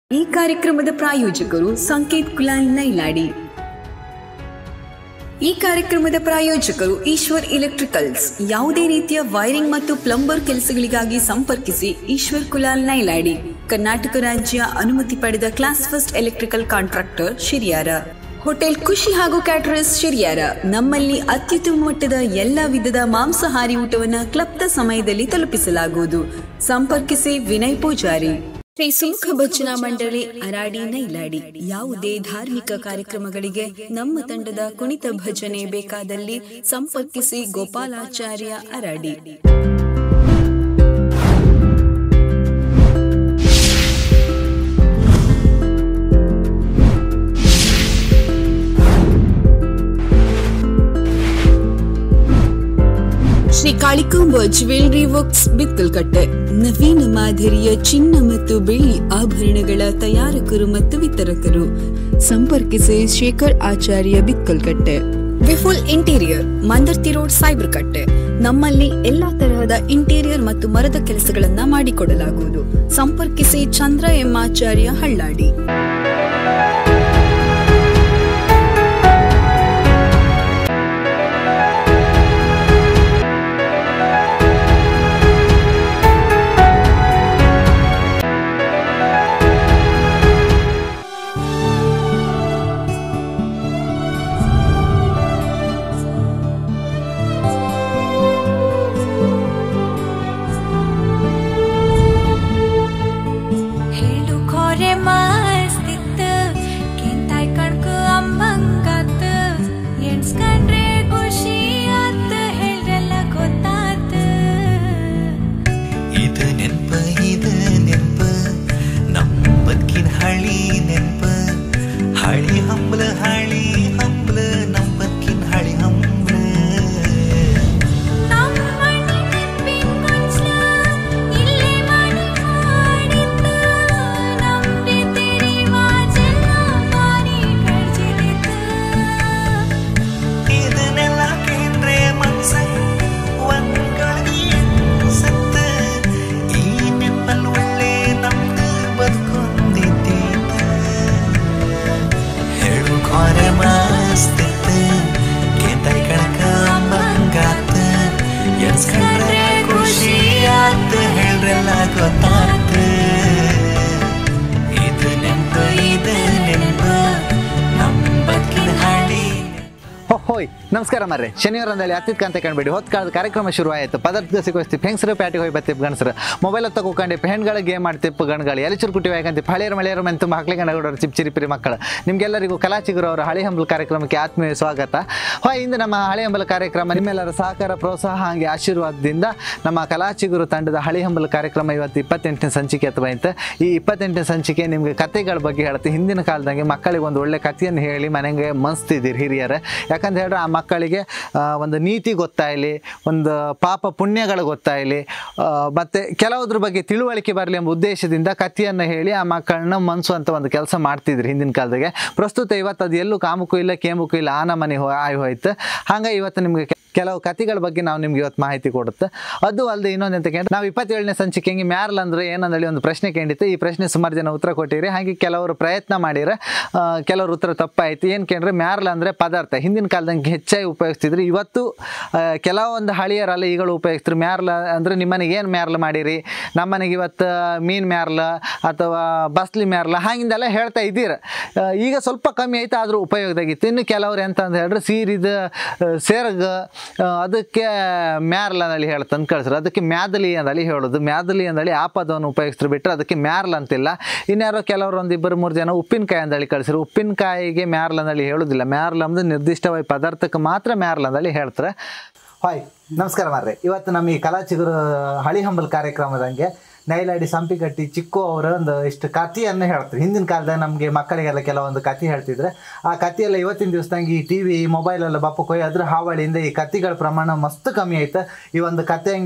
ಈ ಕಾರ್ಯಕ್ರಮದ ಪ್ರಾಯೋಜಕರು ಸಂಕೇತ್ ಕುಲಾಲ್ ನೈಲಾಡಿ ಈ ಕಾರ್ಯಕ್ರಮದ ಪ್ರಾಯೋಜಕರು ಈಶ್ವರ್ ಎಲೆಕ್ಟ್ರಿಕಲ್ಸ್ ಯಾವುದೇ ರೀತಿಯ ವೈರಿಂಗ್ ಮತ್ತು ಪ್ಲಂಬರ್ ಕೆಲಸಗಳಿಗಾಗಿ ಸಂಪರ್ಕಿಸಿ ಈಶ್ವರ್ ಕುಲಾಲ್ ನೈಲಾಡಿ ಕರ್ನಾಟಕ ರಾಜ್ಯ ಅನುಮತಿ ಪಡೆದ class first electrical contractor Shiriyara hotel Khushi ಹಾಗೂ ಕ್ಯಾಟರರ್ಸ್ ಶಿರಿಯಾರ ನಮ್ಮಲ್ಲಿ ಅತ್ಯುತ್ತಮ ಮಟ್ಟದ ಎಲ್ಲ ವಿಧದ ಮಾಂಸಾಹಾರಿ ಊಟವನ್ನು ಕ್ಲಬ್ದ ಸಮಯದಲ್ಲಿ ತಲುಪಿಸಲಾಗುವುದು ಸಂಪರ್ಕಿಸಿ ವಿನಯ್ ಪೂಜಾರಿ ಶ್ರೀ ಸುಮುಖ ಭಜನಾ ಮಂಡಳಿ ಅರಾಡಿ ನೈಲಾಡಿ ಯಾವುದೇ ಧಾರ್ಮಿಕ ಕಾರ್ಯಕ್ರಮಗಳಿಗೆ ನಮ್ಮ ತಂಡದ ಕುಣಿತ ಭಜನೆ ಬೇಕಾದಲ್ಲಿ ಸಂಪರ್ಕಿಸಿ ಗೋಪಾಲಾಚಾರ್ಯ ಅರಾಡಿ ಶ್ರೀ ಕಾಳಿಕಾಂಬ ಜ್ಯುವೆಲರಿ ವರ್ಕ್ಸ್ ಬಿತ್ತಲ್ಕಟ್ಟೆ ನವೀನ ಮಾದರಿಯ ಚಿನ್ನ ಮತ್ತು ಬೆಳ್ಳಿ ಆಭರಣಗಳ ತಯಾರಕರು ಮತ್ತು ವಿತರಕರು ಸಂಪರ್ಕಿಸಿ Shekar Acharya Bikkalkatte Vipul interior Mandarthi road Saibarkatte ನಮ್ಮಲ್ಲಿ ಎಲ್ಲಾ ತರಹದ ಇಂಟೀರಿಯರ್ ಮತ್ತು ಮರದ ಕೆಲಸಗಳನ್ನ ಮಾಡಿಕೊಡಲಾಗುವುದು ಸಂಪರ್ಕಿಸಿ ಚಂದ್ರ ಎಂ ಆಚಾರ್ಯ ಹಳ್ಳಾಡಿ ಹೇಳು ಖೋರೆ ಮಸ್ತಿತ್ತ ಕೆಂತಾಯ್ ಕಣ್ಕ ಅಂಬಂಗಾತ ಎಣ್ಸ್ಕಂಡ್ರೆ ಖುಷಿ ಆತ ಹೇಳ್ರಲ್ಲ ಗೊತ್ತಾತ ಇದು ನೆನ್ಪ ಇದು ನೆನ್ಪ ನಮ್ಮ ಬದುಕಿನ ಹಳಿ ನೆನ್ಪ ಹಳಿ ಹಂಬಲ ಹಳಿ ಹಂಬಲ ನಮ್ಮ ಬದುಕಿನ ಹಳಿ ಹಂಬಲ ನಮ್ಮ ಮನೆ ನೆನ್ಪಿನ್ ಗೊಂಚ್ಲ ಇಲ್ಲೇ ಮನೆ ಮಾಡಿತ್ತ ನಮ್ ರೀತಿ ರಿವಾಜೆಲ್ಲ ಮಾರಿ ಕಳ್ಚಿದಿತ್ತ ಇದನ್ನೆಲ್ಲ ಕೇಂದ್ರೆ ಮನ್ಸ ಒಂದ್ಗಳಿಗೆ ಸತ್ತ ಈ ನೆನ್ಪಲ್ ಒಳ್ಳೆ ನಮ್ದು ಬದುಕೊಂದಿದ್ದೀತ ಹೇಳು ಖೋರೆ ಮಸ್ತಿತ್ತ ಕೇಂತಾಯ್ ಕಣಕ ಬಂಗಾತ ಎನ್ಸ್ಕೊಂಡ್ರೆ ಖುಷಿ ಆತ ಹೇಳ್ರಲ್ಲ ಗೊತ್ತಾತ ಇದು ನೆನ್ಪ ಇದು ನೆನ್ಪ ನಮ್ಮ ಬದುಕಿನ ಹಳಿ ಹೋ ಹೋಯ್ ನಮಸ್ಕಾರ ಮರ್ರೆ ಶನಿವಾರ ಅಂದಲ್ಲಿ ಹತ್ತಿದ ಅಂತ ಕಾಣ್ಬೇಡಿ ಹೊತ್ತು ಕಾಲದ ಕಾರ್ಯಕ್ರಮ ಶುರು ಆಯಿತು ಪದಾರ್ಥ ಸಿಗೋಸ್ತಿಪ್ ಹೆಂಗಸರು ಪ್ಯಾಟಿಗೆ ಹೋಗಿ ಬತ್ತಿಪ್ ಗಣಸರು ಮೊಬೈಲ್ ತಗೊಂಡು ಹೆಣ್ಗಳಿಗೆ ಗೇಮ್ ಮಾಡ್ತಿಪ್ ಗಣ್ಗಳು ಎಲೆ ಚುರುಕುಟಿ ಯಾಕಂತ ಹಳೆಯರ ಮಳೆಯರ ಮೇಲೆ ತುಂಬ ಹಕ್ಲಿ ಗಂಡಗಡೋರು ಚಿಪ್ ಚಿರಿಪಿರಿ ಮಕ್ಕಳು ನಿಮಗೆಲ್ಲರಿಗೂ ಕಲಾಚಿಗುರು ಅವರ ಹಳೆ ಹಂಬಲ ಕಾರ್ಯಕ್ರಮಕ್ಕೆ ಆತ್ಮೀಯ ಸ್ವಾಗತ ಹೋಯ್ ಇಂದು ನಮ್ಮ ಹಳೆ ಹಂಬಲ ಕಾರ್ಯಕ್ರಮ ನಿಮ್ಮೆಲ್ಲರ ಸಹಕಾರ ಪ್ರೋತ್ಸಾಹ ಹಾಗೆ ಆಶೀರ್ವಾದದಿಂದ ನಮ್ಮ ಕಲಾಚಿಗುರು ತಂಡದ ಹಳೆ ಹಂಬಲ ಕಾರ್ಯಕ್ರಮ ಇವತ್ತು ಇಪ್ಪತ್ತೆಂಟನೇ ಸಂಚಿಕೆ ಅಥವಾ ಇಂತ ಈ ಇಪ್ಪತ್ತೆಂಟನೇ ಸಂಚಿಕೆ ನಿಮಗೆ ಕತೆಗಳ ಬಗ್ಗೆ ಹೇಳುತ್ತೆ ಹಿಂದಿನ ಕಾಲದಂಗೆ ಮಕ್ಕಳಿಗೆ ಒಂದು ಒಳ್ಳೆ ಕಥೆಯನ್ನು ಹೇಳಿ ಮನೆಗೆ ಮನ್ಸ್ತಿದ್ದೀರಿ ಹಿರಿಯರು ಯಾಕಂತ ಹೇಳಿದ್ರೆ ಆ ಮಕ್ಕಳಿಗೆ ಆ, ಒಂದು ನೀತಿ ಗೊತ್ತಾಗಲಿ ಒಂದು ಪಾಪ ಪುಣ್ಯಗಳು ಗೊತ್ತಾಗಲಿ ಮತ್ತು ಕೆಲವುದ್ರ ಬಗ್ಗೆ ತಿಳುವಳಿಕೆ ಬರಲಿ ಎಂಬ ಉದ್ದೇಶದಿಂದ ಕಥೆಯನ್ನು ಹೇಳಿ ಆ ಮಕ್ಕಳನ್ನ ಮನ್ಸುವಂಥ ಒಂದು ಕೆಲಸ ಮಾಡ್ತಿದ್ರು ಹಿಂದಿನ ಕಾಲದಾಗೆ ಪ್ರಸ್ತುತ ಇವತ್ತು ಅದು ಎಲ್ಲೂ ಕಾಮಕ್ಕೂ ಇಲ್ಲ ಕೇಮಕ್ಕೂ ಇಲ್ಲ ಆನ ಮನೆ ಹೋ ಆಯ್ ಹೋಯ್ತು ಹಾಗೆ ಇವತ್ತು ನಿಮಗೆ ಕೆ- ಕೆಲವು ಕಥೆಗಳ ಬಗ್ಗೆ ನಾವು ನಿಮ್ಗೆ ಇವತ್ತು ಮಾಹಿತಿ ಕೊಡುತ್ತೆ ಅದು ಅಲ್ಲದೆ ಇನ್ನೊಂದು ಅಂತ ಕೇಳಿ ನಾವು ಇಪ್ಪತ್ತೇಳನೇ ಸಂಚಿಕೆಗೆ ಮ್ಯಾರ್ಲ್ ಅಂದ್ರೆ ಏನಂದೇಳಿ ಒಂದು ಪ್ರಶ್ನೆ ಕೇಳಿತ್ತು ಈ ಪ್ರಶ್ನೆ ಸುಮಾರು ಜನ ಉತ್ತರ ಕೊಟ್ಟಿರಿ ಹಾಗೆ ಕೆಲವರು ಪ್ರಯತ್ನ ಮಾಡಿರ ಆ, ಕೆಲವ್ರ ಉತ್ತರ ತಪ್ಪಾಯ್ತು ಏನು ಕೇಳಿದ್ರೆ ಮ್ಯಾರ್ಲ್ ಅಂದರೆ ಪದಾರ್ಥ ಹಿಂದಿನ ಕಾಲದಂಗೆ ಹೆಚ್ಚಾಗಿ ಉಪಯೋಗಿಸ್ತಿದ್ರು ಇವತ್ತು ಆ, ಕೆಲವೊಂದು ಹಳಿಯರಲ್ಲ ಈಗಳು ಉಪಯೋಗಿಸ್ತಾರೆ ಮ್ಯಾರ್ಲ ಅಂದರೆ ನಿಮ್ಮನೆಗೆ ಏನು ಮ್ಯಾರ್ಲ್ ಮಾಡಿರಿ ನಮ್ಮನೆಗೆ ಇವತ್ತು ಮೀನು ಮ್ಯಾರ್ಲ ಅಥವಾ ಬಸ್ಲಿ ಮ್ಯಾರ್ಲ ಹಾಗಿಂದೆಲ್ಲ ಹೇಳ್ತಾ ಇದ್ದೀರ ಆ, ಈಗ ಸ್ವಲ್ಪ ಕಮ್ಮಿ ಆಯ್ತು ಆದರೂ ಉಪಯೋಗದಾಗಿತ್ತು ಇನ್ನು ಕೆಲವ್ರು ಎಂತ ಅಂತ ಹೇಳಿದ್ರೆ ಸೀರಿದ ಸೇರ್ಗ ಆ, ಅದಕ್ಕೆ ಮ್ಯಾರ್ಲ ಅಂದಳಿ ಹೇಳ್ತಂದು ಕಳಿಸ್ರು ಅದಕ್ಕೆ ಮ್ಯಾದಲಿ ಅಂದಳಿ ಹೇಳೋದು ಮ್ಯಾದಲಿ ಅಂದಳಿ ಆ ಪದವನ್ನು ಉಪಯೋಗಿಸ್ರು ಬಿಟ್ಟರೆ ಅದಕ್ಕೆ ಮ್ಯಾರ್ಲ್ ಅಂತಿಲ್ಲ ಇನ್ಯಾರೋ ಕೆಲವರು ಒಂದು ಇಬ್ಬರು ಮೂರು ಜನ ಉಪ್ಪಿನಕಾಯಿ ಅಂದಳಿ ಕಳಿಸ್ರು ಉಪ್ಪಿನಕಾಯಿಗೆ ಮ್ಯಾರ್ಲ್ ಅಂದಳಿ ಹೇಳೋದಿಲ್ಲ ಮ್ಯಾರ್ಲ್ ಅಂದ್ರೆ ನಿರ್ದಿಷ್ಟವಾಗಿ ಪದಾರ್ಥಕ್ಕೆ ಮಾತ್ರ ಮ್ಯಾರ್ಲ್ ಅಂದಳಿ ಹೇಳ್ತಾರೆ ಹಾಯ್ ನಮಸ್ಕಾರ ಮಾರ್ರೆ ಇವತ್ತು ನಮ್ಮ ಈ ಕಲಾಚಿಗುರು ಹಳಿ ಹಂಬಲ್ ಕಾರ್ಯಕ್ರಮದಂಗೆ ನೈಲಾಡಿ ಸಂಪಿಗಟ್ಟಿ ಚಿಕ್ಕು ಅವರು ಒಂದು ಇಷ್ಟು ಕಥೆಯನ್ನು ಹೇಳ್ತಾರೆ ಹಿಂದಿನ ಕಾಲದಾಗ ನಮಗೆ ಮಕ್ಕಳಿಗೆಲ್ಲ ಕೆಲವೊಂದು ಕಥೆ ಹೇಳ್ತಿದ್ರೆ ಆ ಕಥೆಯೆಲ್ಲ ಇವತ್ತಿನ ದಿವಸದಂಗೆ ಈ ಟಿ ವಿ ಮೊಬೈಲೆಲ್ಲ ಬಪ್ಪ ಕೊಯ್ ಅದ್ರ ಹಾವಳಿಯಿಂದ ಈ ಕಥೆಗಳ ಪ್ರಮಾಣ ಮಸ್ತ್ ಕಮ್ಮಿ ಆಯ್ತು ಈ ಒಂದು ಕಥೆ ಹಂಗೆ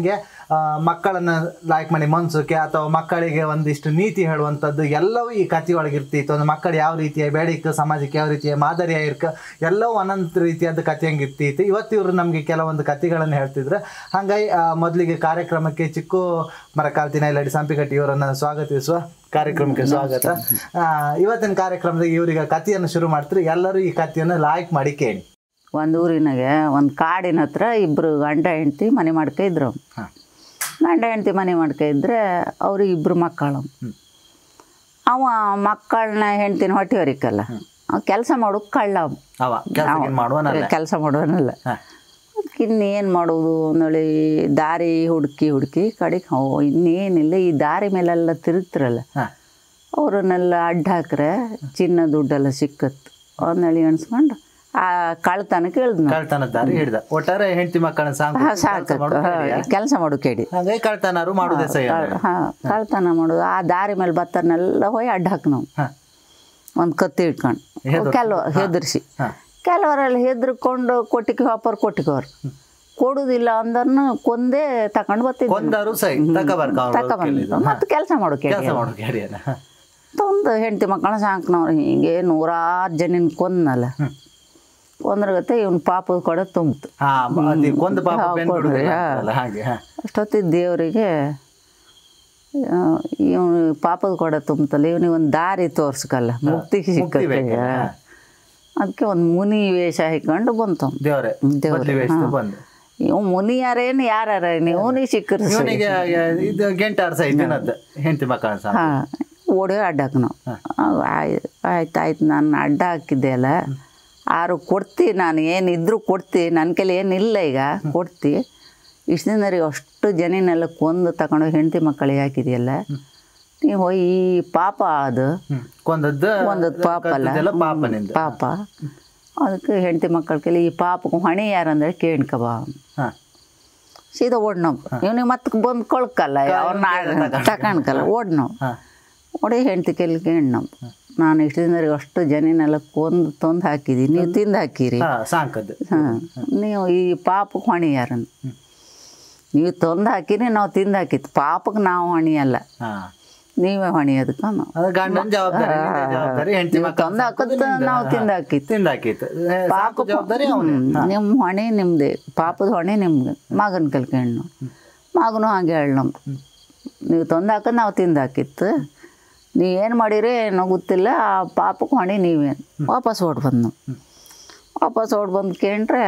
ಆ, ಮಕ್ಕಳನ್ನ ಲಾಯ್ಕ್ ಮಾಡಿ ಮನ್ಸೋಕೆ ಅಥವಾ ಮಕ್ಕಳಿಗೆ ಒಂದಿಷ್ಟು ನೀತಿ ಹೇಳುವಂಥದ್ದು ಎಲ್ಲವೂ ಈ ಕಥೆ ಒಳಗೆ ಇರ್ತಿತ್ತು ಒಂದು ಮಕ್ಕಳು ಯಾವ ರೀತಿಯ ಬೇಡಿಕ ಸಮಾಜಕ್ಕೆ ಯಾವ ರೀತಿಯ ಮಾದರಿ ಇರ್ಕ ಎಲ್ಲವೂ ಅನಂತ ರೀತಿಯಾದ ಕಥೆ ಹಂಗೆ ಇರ್ತಿತ್ತು ಇವತ್ತು ಇವರು ನಮಗೆ ಕೆಲವೊಂದು ಕಥೆಗಳನ್ನು ಹೇಳ್ತಿದ್ರು ಹಾಗಾಗಿ ಆ, ಮೊದಲಿಗೆ ಕಾರ್ಯಕ್ರಮಕ್ಕೆ ಚಿಕ್ಕು ಮರಕಾಲ್ತಿನ ಇಲ್ಲಡಿ ಸಂಪಿಕಟ್ಟಿ ಇವರನ್ನು ಸ್ವಾಗತಿಸುವ ಕಾರ್ಯಕ್ರಮಕ್ಕೆ ಸ್ವಾಗತ ಆ, ಇವತ್ತಿನ ಕಾರ್ಯಕ್ರಮದಾಗ ಇವರಿಗೆ ಕಥೆಯನ್ನು ಶುರು ಮಾಡ್ತಾರೆ ಎಲ್ಲರೂ ಈ ಕಥೆಯನ್ನು ಲಾಯ್ಕ್ ಮಾಡಿ ಕೇಳಿ ಒಂದು ಊರಿನಾಗೆ ಒಂದು ಕಾಡಿನ ಹತ್ರ ಇಬ್ಬರು ಗಂಡ ಹೆಂಡ್ತಿ ಮನೆ ಮಾಡ್ಕೊ ಇದ್ರು ಹಾಂ ಗಂಡ ಹೆಂಡ್ತಿ ಮನೆ ಮಾಡ್ಕೊ ಇದ್ರೆ ಅವ್ರಿಗೆ ಇಬ್ಬರು ಮಕ್ಕಳು ಅವ ಮಕ್ಕಳನ್ನ ಹೆಂಡ್ತಿನ ಹೊಟ್ಟೆ ಹೊರಿಕಲ್ಲ ಅವ ಕೆಲಸ ಮಾಡೋಕೆ ಕಳ್ಳ ಅವ ಕೆಲಸ ಮಾಡುವನಲ್ಲ ಕೆಲಸ ಮಾಡುವನಲ್ಲ ಹಾಂ ಅದಕ್ಕೆ ಇನ್ನೇನು ಮಾಡೋದು ಅಂದೇಳಿ ದಾರಿ ಹುಡುಕಿ ಹುಡುಕಿ ಕಡೆಗೆ ಹೋ ಇನ್ನೇನಿಲ್ಲ ಈ ದಾರಿ ಮೇಲೆಲ್ಲ ತಿರುಗ್ತಿರಲ್ಲ ಹಾಂ ಅವ್ರನ್ನೆಲ್ಲ ಅಡ್ಡ ಹಾಕ್ರೆ ಚಿನ್ನ ದುಡ್ಡೆಲ್ಲ ಸಿಕ್ಕತ್ತು ಅಂದೇಳಿ ಎಣ್ಸ್ಕೊಂಡು ಆ ಕಳ್ತನಕ್ಕೆ ಇಳ್ದು ಕಳ್ತನ ದಾರಿ ಹಿಡ್ದ ಒಟ್ಟಾರೆ ಹೆಂಡತಿ ಮಕ್ಕಳನ್ನ ಸಾಕು ಸಾಕು ಕೆಲಸ ಮಾಡು ಕೇಳಿ ಹಾಗಾಗಿ ಕಳ್ತನಾರು ಮಾಡುದೇ ಸಹಿ ಹಾಂ ಕಳ್ತನ ಮಾಡೋದು ಆ ದಾರಿ ಮೇಲೆ ಭತ್ತನೆಲ್ಲ ಹೋಗಿ ಅಡ್ಡ ಹಾಕಿ ನಾವು ಹಾಂ ಒಂದು ಕತ್ತಿ ಇಟ್ಕೊಂಡು ಕೆಲವು ಹೆದರ್ಸಿ ಹಾಂ ಕೆಲವರೆಲ್ಲ ಹೆದರ್ಕೊಂಡು ಕೊಟ್ಟಿಗೆ ವಾಪರ್ ಕೊಟ್ಟಿಗೆವ್ರು ಕೊಡುದಿಲ್ಲ ಅಂದ್ರನು ಕೊಂದೇ ತಕೊಂಡು ಬರ್ತಿದ್ವಿ ಕೊಂದರು ಸಹಿ ತಕಬರ್ಕ ತಕೊಂಬಂದು ಮತ್ತೆ ಕೆಲಸ ಮಾಡು ಕೇಳಿ ಕೆಲಸ ಮಾಡು ಗಾಡಿಯನ್ನ ಒಂದು ಹೆಂಡತಿ ಮಕ್ಕಳನ್ನ ಸಾಕ್ನವ್ರು ಹಿಂಗೆ ನೂರಾರು ಜನಿನ ಕೊಂದ್ನಲ್ಲ ಕೊಂದ್ರಗತ್ತೆ ಇವ್ನ ಪಾಪದ ಕೊಡ ತುಂಬಿತು ಹಾ ಅದೇ ಕೊಂದ ಪಾಪ ಹಾ, ಬೆನ್ನು ಕೊಡ್ರಿ, ಬಿಡುದಿಲ್ಲ ಹಾ. ಅಂತಲ್ಲ, ಹಾಗೆ ಹಾ ಅಷ್ಟೊತ್ತಿಗೆ ದೇವರಿಗೆ ಇವನು ಪಾಪದ ಕೊಡ ತುಂಬತಲ್ಲ ಇವನಿಗೆ ಒಂದು ದಾರಿ ತೋರ್ಸ್ಕಲ್ಲ ಮುಕ್ತಿಗೆ ಸಿಕ್ಕತ್ತೆ ಬೇಕಲ್ಲ, ಹಾ. ಅದಕ್ಕೆ ಒಂದು ಮುನಿ ವೇಷ ಹಾಕೊಂಡು ಬಂತು ದೇವ್ರೆ ದೇವ್ರೆ, ಬದ್ಲಿ ವೇಷದ ಹಾ. ಬಂದು ಇವ್ ಮುನಿ ಯಾರೇನು ಯಾರ ಇವನಿಗೆ ಸಿಕ್ಕರು ಇವನಿಗೆ ಇದು ಗೆಂಟಾರ್ ಸಹ ದಿನದ್ದು ಹೆಂಡತಿ ಮಕ್ಕಳ ಸಹ ಹಾಂ ಓಡಿ ಅಡ್ಡ ಹಾಕ್ ನಾವು ಆಯ್ತು ಆಯ್ತು ಆಯ್ತು ನಾನು ಅಡ್ಡ ಹಾಕಿದ್ದೆ ಅಲ್ಲ ಆರು ಕೊಡ್ತಿ ನಾನು ಏನಿದ್ರು ಕೊಡ್ತಿ ನನ್ನ ಕೈಲಿ ಏನಿಲ್ಲ ಈಗ ಕೊಡ್ತಿ ಇಷ್ಟು ದಿನದವರೆಗೆ ಅಷ್ಟು ಜನಿನೆಲ್ಲ ಕೊಂದು ತಗೊಂಡು ಹೆಂಡತಿ ಮಕ್ಕಳಿಗೆ ಹಾಕಿದೆಯಲ್ಲ ನೀವು ಹೋಗಿ ಈ ಪಾಪ ಅದು ಹ್ಮ್. ಕೊಂದದ್ದು ಒಂದದ್ದು ಪಾಪ ಅಲ್ಲ ಕದ್ದದ್ದೆಲ್ಲ ಹ್ಮ್, ಪಾಪನಿಂದ ಪಾಪ ಅದಕ್ಕೆ ಹೆಂಡತಿ ಮಕ್ಕಳ ಕೈಲಿ ಈ ಪಾಪಕ್ಕೆ ಹೊಣೆ ಯಾರಂದ್ರೆ ಕೇಳ್ಕಬಾ ಹಾ ಸೀದಾ ಓಡ್ನವ್ ಇವನಿಗೆ ಮತ್ತೆ ಬಂದು ಕೊಳ್ಕಲ್ಲ ಅವ್ರನ್ನ ತಕೊಂಡ್ಕಲ್ಲ ಓಡ್ನವ್ ಹಾ ಒಡೆ ಹೆಂಡ್ತಿ ಕೈಲಿ ಕೇಳ್ನವ್ ನಾನು ಇಷ್ಟು ದಿನದವರೆಗೆ ಅಷ್ಟು ಜನಿನೆಲ್ಲ ಕೊಂದು ತಂದು ಹಾಕಿದ್ದೀನಿ ನೀವು ತಿಂದು ಹಾಕಿರಿ ಹಾ ಸಾಕದ್ದು ಹಾಂ ನೀವು ಈ ಪಾಪಕ್ಕೆ ಹೊಣೆ ಯಾರನ್ನು ನೀವು ತಂದು ಹಾಕಿರಿ ನಾವು ತಿಂದು ಹಾಕಿತ್ತು ಪಾಪಕ್ಕೆ ನಾವು ಹೊಣೆ ಅಲ್ಲ ಹಾ ನೀವೇ ಹೊಣೆ ಅದಕ್ಕೆ ನಾವು ಅದು ಗಂಡನ ಜವಾಬ್ದಾರಿ ನಿಂದೆ ಜವಾಬ್ದಾರಿ ಹೆಂಡತಿ ನೀವು ಮಕ್ಕಳ ತಂದು ಹಾಕೋದು ನಾವು ತಿಂದು ಹಾಕಿತ್ತು ತಿಂದಾಕಿತ್ತು ಸಾಕು ಜವಾಬ್ದಾರಿ ಅವನೇ ನಿಮ್ಮ ಹೊಣೆ ನಿಮ್ಮದೇ ಪಾಪದ ಹೊಣೆ ನಿಮ್ಗೆ ಮಗನ ಕಲ್ಕೊಂಡು ಮಗನು ಹಾಗೆ ಹೇಳ ನಮ್ಮ ನೀವು ತಂದು ಹಾಕೋದು ನಾವು ತಿಂದು ಹಾಕಿತ್ತು ನೀವು ಏನು ಮಾಡಿರಿ ಏನೋ ಗೊತ್ತಿಲ್ಲ ಆ ಪಾಪಕ್ಕೆ ಹೊಣೆ ನೀವೇ ವಾಪಸ್ ಓಡ್ ಬಂದು ವಾಪಸ್ ಓಡ್ ಬಂದು ಕೇಳ್ರೆ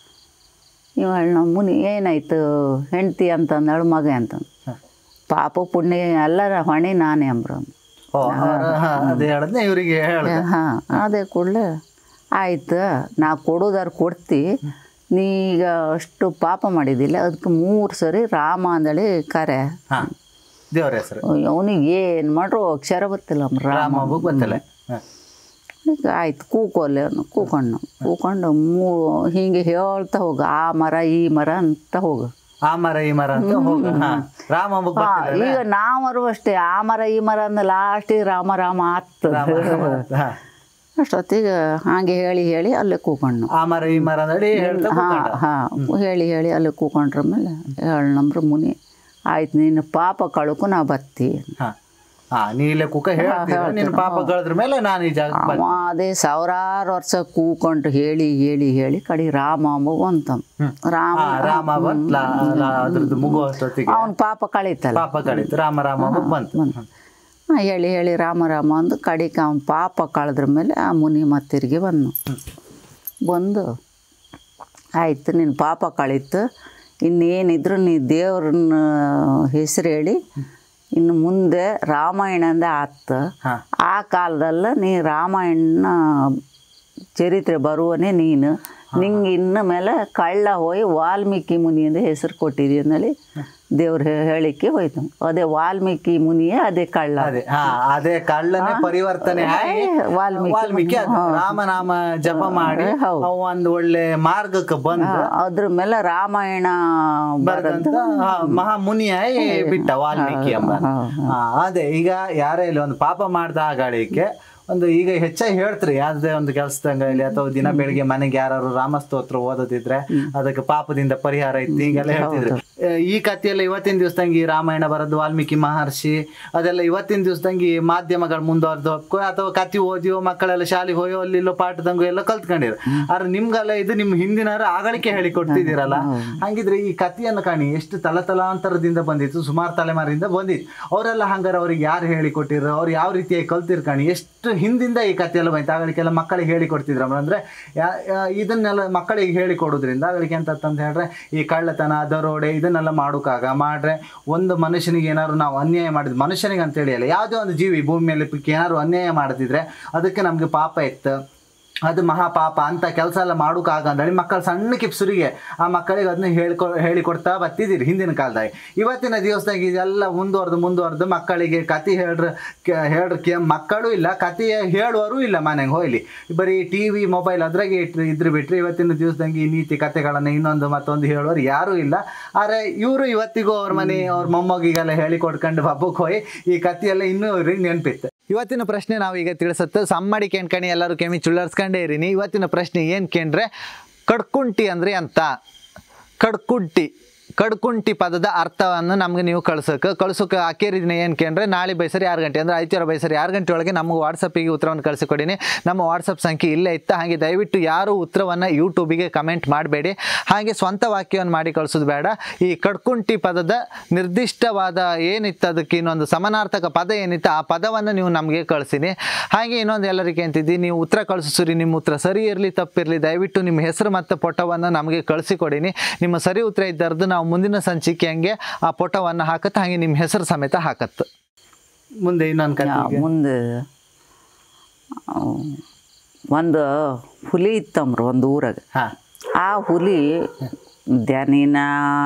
ನೀವು ಹೇಳಿ ನಮ್ಮ ಮುನಿ ಏನಾಯ್ತು ಹೆಂಡ್ತಿ ಅಂತಂದಳು ಮಗ ಅಂತಂದು ಪಾಪ ಪುಣ್ಯ ಎಲ್ಲರ ಹೊಣೆ ನಾನೇ ಅಂಬ್ರು ಓ ಅವ್ರ- ಹಾ, ಅದೇ ಹೇಳದ್ನೆ ಇವರಿಗೆ ಹೇಳ್ದ ಹಾಂ ಅದೇ ಕೂಡಲೇ ಆಯ್ತು ನಾ ಕೊಡೋದಾರು ಕೊಡ್ತಿ ನೀ ಈಗ ಅಷ್ಟು ಪಾಪ ಮಾಡಿದಿಲ್ಲ ಅದಕ್ಕೆ ಮೂರು ಸರಿ ರಾಮ ಅಂದಳಿ ಕರೆ ಹಾ ದೇವ್ರ ಹೆಸರು ಅವನಿಗೆ ಏನು ಮಾಡ್ರು ಅಕ್ಷರ ಗೊತ್ತಿಲ್ಲ ಅವ್ನು ರಾಮ ರಾಮ ಹಬ್ಬಕ್ಕೆ ಗೊತ್ತಲ್ಲ ಹಾ. ಈಗ ಆಯ್ತು ಕೂಕೋಲೆ ಅವ್ನು ಕೂಕೊಂಡು ಕೂಕೊಂಡು ಮೂ ಹೀಗೆ ಹೇಳ್ತಾ ಹೋಗು ಆ ಮರ ಈ ಮರ ಅಂತ ಹೋಗು ಆ ಮರ ಈ ಮರ ಅಂತ ಹೋಗ ಹಾ ರಾಮ ಹಬ್ಬಕ್ಕೆ ಹಾ, ಗೊತ್ತಿಲ್ಲ ಈಗ ನಾವರು ಅಷ್ಟೇ ಆ ಮರ ಈ ಮರ ಅಂದ ಲಾಸ್ಟಿಗೆ ರಾಮ ರಾಮ ಆಗ್ತದೆ ಹಾ. ಅಷ್ಟೊತ್ತಿಗೆ ಹಾಗೆ ಹೇಳಿ ಹೇಳಿ ಅಲ್ಲೇ ಕೂಕೊಂಡು ಆ ಮರ ಈ ಮರ ನಡಿ ಹೇಳ್ತಾ ಹಾಂ ಕೂತ್ಕೊಂಡ. ಹಾಂ ಹೇಳಿ ಹೇಳಿ ಅಲ್ಲಿ ಕೂಕೊಂಡ್ರ ಮೇಲೆ ಹೇಳಿ ನಂಬ್ರ ಮುನಿ ಆಯ್ತು ನಿನ್ನ ಪಾಪ ಕಳಕು ನಾ ಬತ್ತಿ ಹಾ ಹಾ ನೀ ಇಲ್ಲೇ ಕುಕ್ಕ ಹೇಳ್ತೀರ ನಿನ್ನ ಪಾಪ ಕಳೆದ್ರ ಮೇಲೆ ನಾನು ಈ ಜಾಗ ಅವ ಅದೇ ಸಾವಿರಾರು ವರ್ಷ ಕೂಕೊಂಡು ಹೇಳಿ ಹೇಳಿ ಹೇಳಿ ಕಡೆ ರಾಮ ಅಂಬ ಬಂತ ರಾಮ ರಾಮ ಬಂತ ಅದ್ರದ್ದು ಮುಗು ಅಷ್ಟೊತ್ತಿಗೆ ಅವನ ಪಾಪ ಕಳೀತಲ್ಲ ಪಾಪ ಕಳೀತು ರಾಮ ರಾಮ ಹಬ್ಬಕ್ಕೆ ಬಂತು ಹಾಂ ಹೇಳಿ ಹೇಳಿ ರಾಮ ರಾಮ ಅಂದು ಕಡಿಗೆ ಅವನ ಪಾಪ ಕಳೆದ್ರ ಮೇಲೆ ಆ ಮುನಿ ಮತ್ತಿರಿಗೆ ಬಂದು ಬಂದು ಆಯ್ತು ನಿನ್ನ ಪಾಪ ಕಳೀತು ಇನ್ನೇನಿದ್ರು ನೀ ದೇವ್ರನ್ನ ಹೆಸರು ಹೇಳಿ ಇನ್ನು ಮುಂದೆ ರಾಮಾಯಣಂದ ಆತು ಹಾ ಆ ಕಾಲದಲ್ಲ ನೀ ರಾಮಾಯಣ ಚರಿತ್ರೆ ಬರುವನೇ ನೀನು ನಿಂಗೆ ಇನ್ನು ಮೇಲೆ ಕಳ್ಳ ಹೋಗಿ ವಾಲ್ಮೀಕಿ ಮುನಿ ಅಂತ ಹೆಸರು ಕೊಟ್ಟಿದ್ದೀ ಅಂದೇಳಿ ದೇವ್ರ ಹೇಳಿಕೆ ಹೋಯ್ತು ಅದೇ ವಾಲ್ಮೀಕಿ ಮುನಿಯೇ ಅದೇ ಕಳ್ಳ ಅದೇ ಹಾ ಅದೇ ಕಳ್ಳನೇ ಪರಿವರ್ತನೆ ಆಗಿ ವಾಲ್ಮೀಕಿ ವಾಲ್ಮೀಕಿ ಅದು ರಾಮನಾಮ ಜಪ ಮಾಡಿ ಹೌದು. ಅವ ಒಂದು ಒಳ್ಳೆ ಮಾರ್ಗಕ್ಕೆ ಬಂದು ಅದ್ರ ಮೇಲೆ ರಾಮಾಯಣ ಬರೆದಂತ ಮಹಾ ಮುನಿಯಾಗಿ ಬಿಟ್ಟ ವಾಲ್ಮೀಕಿ ಎಂಬ ಹಾ, ಅದೇ ಈಗ ಯಾರೇ ಇಲ್ಲಿ ಒಂದು ಪಾಪ ಮಾಡ್ದ ಆಗಾಳಿಕೆ ಒಂದು ಈಗ ಹೆಚ್ಚಾಗಿ ಹೇಳ್ತ್ರಿ ಯಾವ್ದೇ ಒಂದು ಕೆಲಸದಂಗಲಿ ಅಥವಾ ದಿನ ಬೆಳಿಗ್ಗೆ ಮನೆಗೆ ಯಾರು ರಾಮಸ್ತೋತ್ರ ಓದೋದಿದ್ರೆ ಅದಕ್ಕೆ ಪಾಪದಿಂದ ಪರಿಹಾರ ಇತ್ತು ಹೀಗೆಲ್ಲ ಹೇಳ್ತಿದ್ರು ಆ, ಈ ಕಥೆಯೆಲ್ಲ ಇವತ್ತಿನ ದಿವಸದಂಗೆ ರಾಮಾಯಣ ಬರೋದು ವಾಲ್ಮೀಕಿ ಮಹರ್ಷಿ ಅದೆಲ್ಲ ಇವತ್ತಿನ ದಿವಸದಂಗೆ ಮಾಧ್ಯಮಗಳು ಮುಂದುವರೆದು ಅಥವಾ ಕತಿ ಓದಿಯೋ ಮಕ್ಕಳೆಲ್ಲ ಶಾಲೆಗೆ ಹೋಯೋ ಅಲ್ಲಿಲ್ಲೋ ಪಾಠದಂಗು ಎಲ್ಲ ಕಲ್ತ್ಕೊಂಡಿರು ಆದ್ರೆ ನಿಮ್ಗೆಲ್ಲ ಇದು ನಿಮ್ಮ ಹಿಂದಿನವರು ಆಗಳಿಕೆ ಹೇಳಿ ಕೊಡ್ತಿದ್ದೀರಲ್ಲ ಹಂಗಿದ್ರೆ ಈ ಕಥೆಯನ್ನು ಕಾಣಿ ಎಷ್ಟು ತಲತಲಾಂತರದಿಂದ ಬಂದಿತ್ತು ಸುಮಾರು ತಲೆಮಾರಿಂದ ಬಂದಿತ್ತು ಅವರೆಲ್ಲ ಹಂಗಾರೆ ಅವ್ರಿಗೆ ಯಾರು ಹೇಳಿ ಕೊಟ್ಟಿರೋ ಅವ್ರು ಯಾವ ರೀತಿಯಾಗಿ ಕಲ್ತಿರ್ ಕಾಣಿ ಎಷ್ಟು ಹಿಂದಿಂದ ಈ ಕಥೆಯೆಲ್ಲ ಬಂತು ಆಗಳಿಗೆಲ್ಲ ಮಕ್ಕಳಿಗೆ ಹೇಳಿ ಕೊಡ್ತಿದ್ರಮ್ಮ ಅಂದ್ರೆ ಯಾ- ಯಾ- ಇದನ್ನೆಲ್ಲ ಮಕ್ಕಳಿಗೆ ಹೇಳಿ ಕೊಡೋದ್ರಿಂದ ಆಗಳಿಗೆ ಎಂತ ಅಂತ ಹೇಳಿದ್ರೆ ಈ ಕಳ್ಳತನ ದರೋಡೆ ಇದನ್ನೆಲ್ಲ ಮಾಡೋಕ್ಕಾಗ ಮಾಡ್ರೆ ಒಂದು ಮನುಷ್ಯನಿಗೆ ಏನಾದ್ರು ನಾವು ಅನ್ಯಾಯ ಮಾಡಿದ್ ಮನುಷ್ಯನಿಗೆ ಅಂತೇಳಿ ಅಲ್ಲ ಯಾವುದೇ ಒಂದು ಜೀವಿ ಭೂಮಿ ಮೇಲೆ ಪಿಕ್ಕಿ ಏನಾದ್ರು ಅನ್ಯಾಯ ಮಾಡದಿದ್ರೆ ಅದಕ್ಕೆ ನಮಗೆ ಪಾಪ ಇತ್ತು ಅದು ಮಹಾಪಾಪ ಅಂತ ಕೆಲಸ ಎಲ್ಲ ಮಾಡೋಕ್ಕಾಗ ಅಂದೇಳಿ ಮಕ್ಕಳು ಸಣ್ಣ ಕಿಪ್ಸುರಿಗೆ ಆ ಮಕ್ಕಳಿಗೆ ಅದನ್ನ ಹೇಳ್ಕೊ ಹೇಳಿಕೊಡ್ತಾ ಬರ್ತಿದ್ದೀರಿ ಹಿಂದಿನ ಕಾಲದಾಗ ಇವತ್ತಿನ ದಿವಸದಾಗ ಇದೆಲ್ಲ ಮುಂದುವರೆದು ಮುಂದುವರೆದು ಮಕ್ಕಳಿಗೆ ಕತೆ ಹೇಳ್ರ ಹೇಳ್ರ ಕೆ ಮಕ್ಕಳು ಇಲ್ಲ ಕತೆ ಹೇಳುವವರು ಇಲ್ಲ ಮನೆಗೆ ಹೋಗ್ಲಿ ಬರೀ ಟಿ ವಿ ಮೊಬೈಲ್ ಅದ್ರಾಗೆ ಇಟ್ರು ಇದ್ರ ಬಿಟ್ರೆ ಇವತ್ತಿನ ದಿವಸದಂಗೆ ಈ ನೀತಿ ಕತೆಗಳನ್ನು ಇನ್ನೊಂದು ಮತ್ತೊಂದು ಹೇಳುವವರು ಯಾರೂ ಇಲ್ಲ ಆದರೆ ಇವರು ಇವತ್ತಿಗೂ ಅವ್ರ ಮನೆ ಅವ್ರ ಮೊಮ್ಮಗಿಗೆಲ್ಲ ಹೇಳಿ ಕೊಡ್ಕೊಂಡು ಹಬ್ಬಕ್ಕೆ ಹೋಗಿ ಈ ಕಥೆಯೆಲ್ಲ ಇನ್ನೂ ಇವ್ರಿಗೆ ನೆನಪಿತ್ತು ಇವತ್ತಿನ ಪ್ರಶ್ನೆ ನಾವು ಈಗ ತಿಳಿಸುತ್ತೆ ಸಮ್ಮಡಿ ಕೇಳ್ಕಣಿ ಎಲ್ಲರೂ ಕೆಮ್ಮಿ ಚುಳ್ಳರ್ಸ್ಕೊಂಡೇ ಇರೀನಿ ಇವತ್ತಿನ ಪ್ರಶ್ನೆ ಏನು ಕೇಂದ್ರೆ ಕಡ್ಕುಂಟಿ ಅಂದ್ರೆ ಅಂತ ಕಡ್ಕುಂಟಿ ಕಡ್ಕುಂಟಿ ಪದದ ಅರ್ಥವನ್ನು ನಮ್ಗೆ ನೀವು ಕಳ್ಸೋಕೆ ಕಳ್ಸೋಕೆ ಅಕ್ಕೇರಿ ದಿನ ಏನು ಕೇಂದ್ರೆ ನಾಳೆ ಬೈಸರಿ ಆರು ಗಂಟೆ ಅಂದರೆ ಐತಿವಾರ ಬೈಸರಿ ಆರು ಗಂಟೆ ಒಳಗೆ ನಮಗೆ ವಾಟ್ಸಪ್ಪಿಗೆ ಉತ್ತರವನ್ನು ಕಳಿಸಿಕೊಡಿನಿ ನಮ್ಮ ವಾಟ್ಸಪ್ ಸಂಖ್ಯೆ ಇಲ್ಲೇ ಇತ್ತು ಹಾಗೆ ದಯವಿಟ್ಟು ಯಾರು ಉತ್ತರವನ್ನು ಯೂಟ್ಯೂಬಿಗೆ ಕಮೆಂಟ್ ಮಾಡಬೇಡಿ ಹಾಗೆ ಸ್ವಂತ ವಾಕ್ಯವನ್ನು ಮಾಡಿ ಕಳಿಸೋದು ಬೇಡ ಈ ಕಡ್ಕುಂಟಿ ಪದದ ನಿರ್ದಿಷ್ಟವಾದ ಏನಿತ್ತು ಅದಕ್ಕೆ ಇನ್ನೊಂದು ಸಮಾನಾರ್ಥಕ ಪದ ಏನಿತ್ತು ಆ ಪದವನ್ನು ನೀವು ನಮಗೆ ಕಳಿಸಿನಿ ಹಾಗೆ ಇನ್ನೊಂದು ಎಲ್ಲರಿಗೆ ಅಂತಿದ್ದಿ ನೀವು ಉತ್ತರ ಕಳಿಸಿರಿ ನಿಮ್ಮ ಉತ್ತರ ಸರಿ ಇರಲಿ ತಪ್ಪಿರಲಿ ದಯವಿಟ್ಟು ನಿಮ್ಮ ಹೆಸರು ಮತ್ತು ಪೊಟವನ್ನು ನಮಗೆ ಕಳಿಸಿಕೊಡಿನಿ ನಿಮ್ಮ ಸರಿ ಉತ್ತರ ಇದ್ದರದ್ದು ನಾವು ಮುಂದಿನ ಸಂಚಿಕೆ ಹಂಗೆ ಆ ಪೊಟವನ್ನು ಹಾಕತ್ತೆ ಹಾಗೆ ನಿಮ್ಮ ಹೆಸರು ಸಮೇತ ಹಾಕತ್ತೆ ಮುಂದೆ ಇನ್ನೊಂದು ಯಾ- ಮುಂದೆ ಆ, ಒಂದು ಹುಲಿ ಇತ್ತಂಬ್ರು ಒಂದು ಊರಾಗ ಹಾಂ ಆ ಹುಲಿ ಧ್ಯಾನಿನ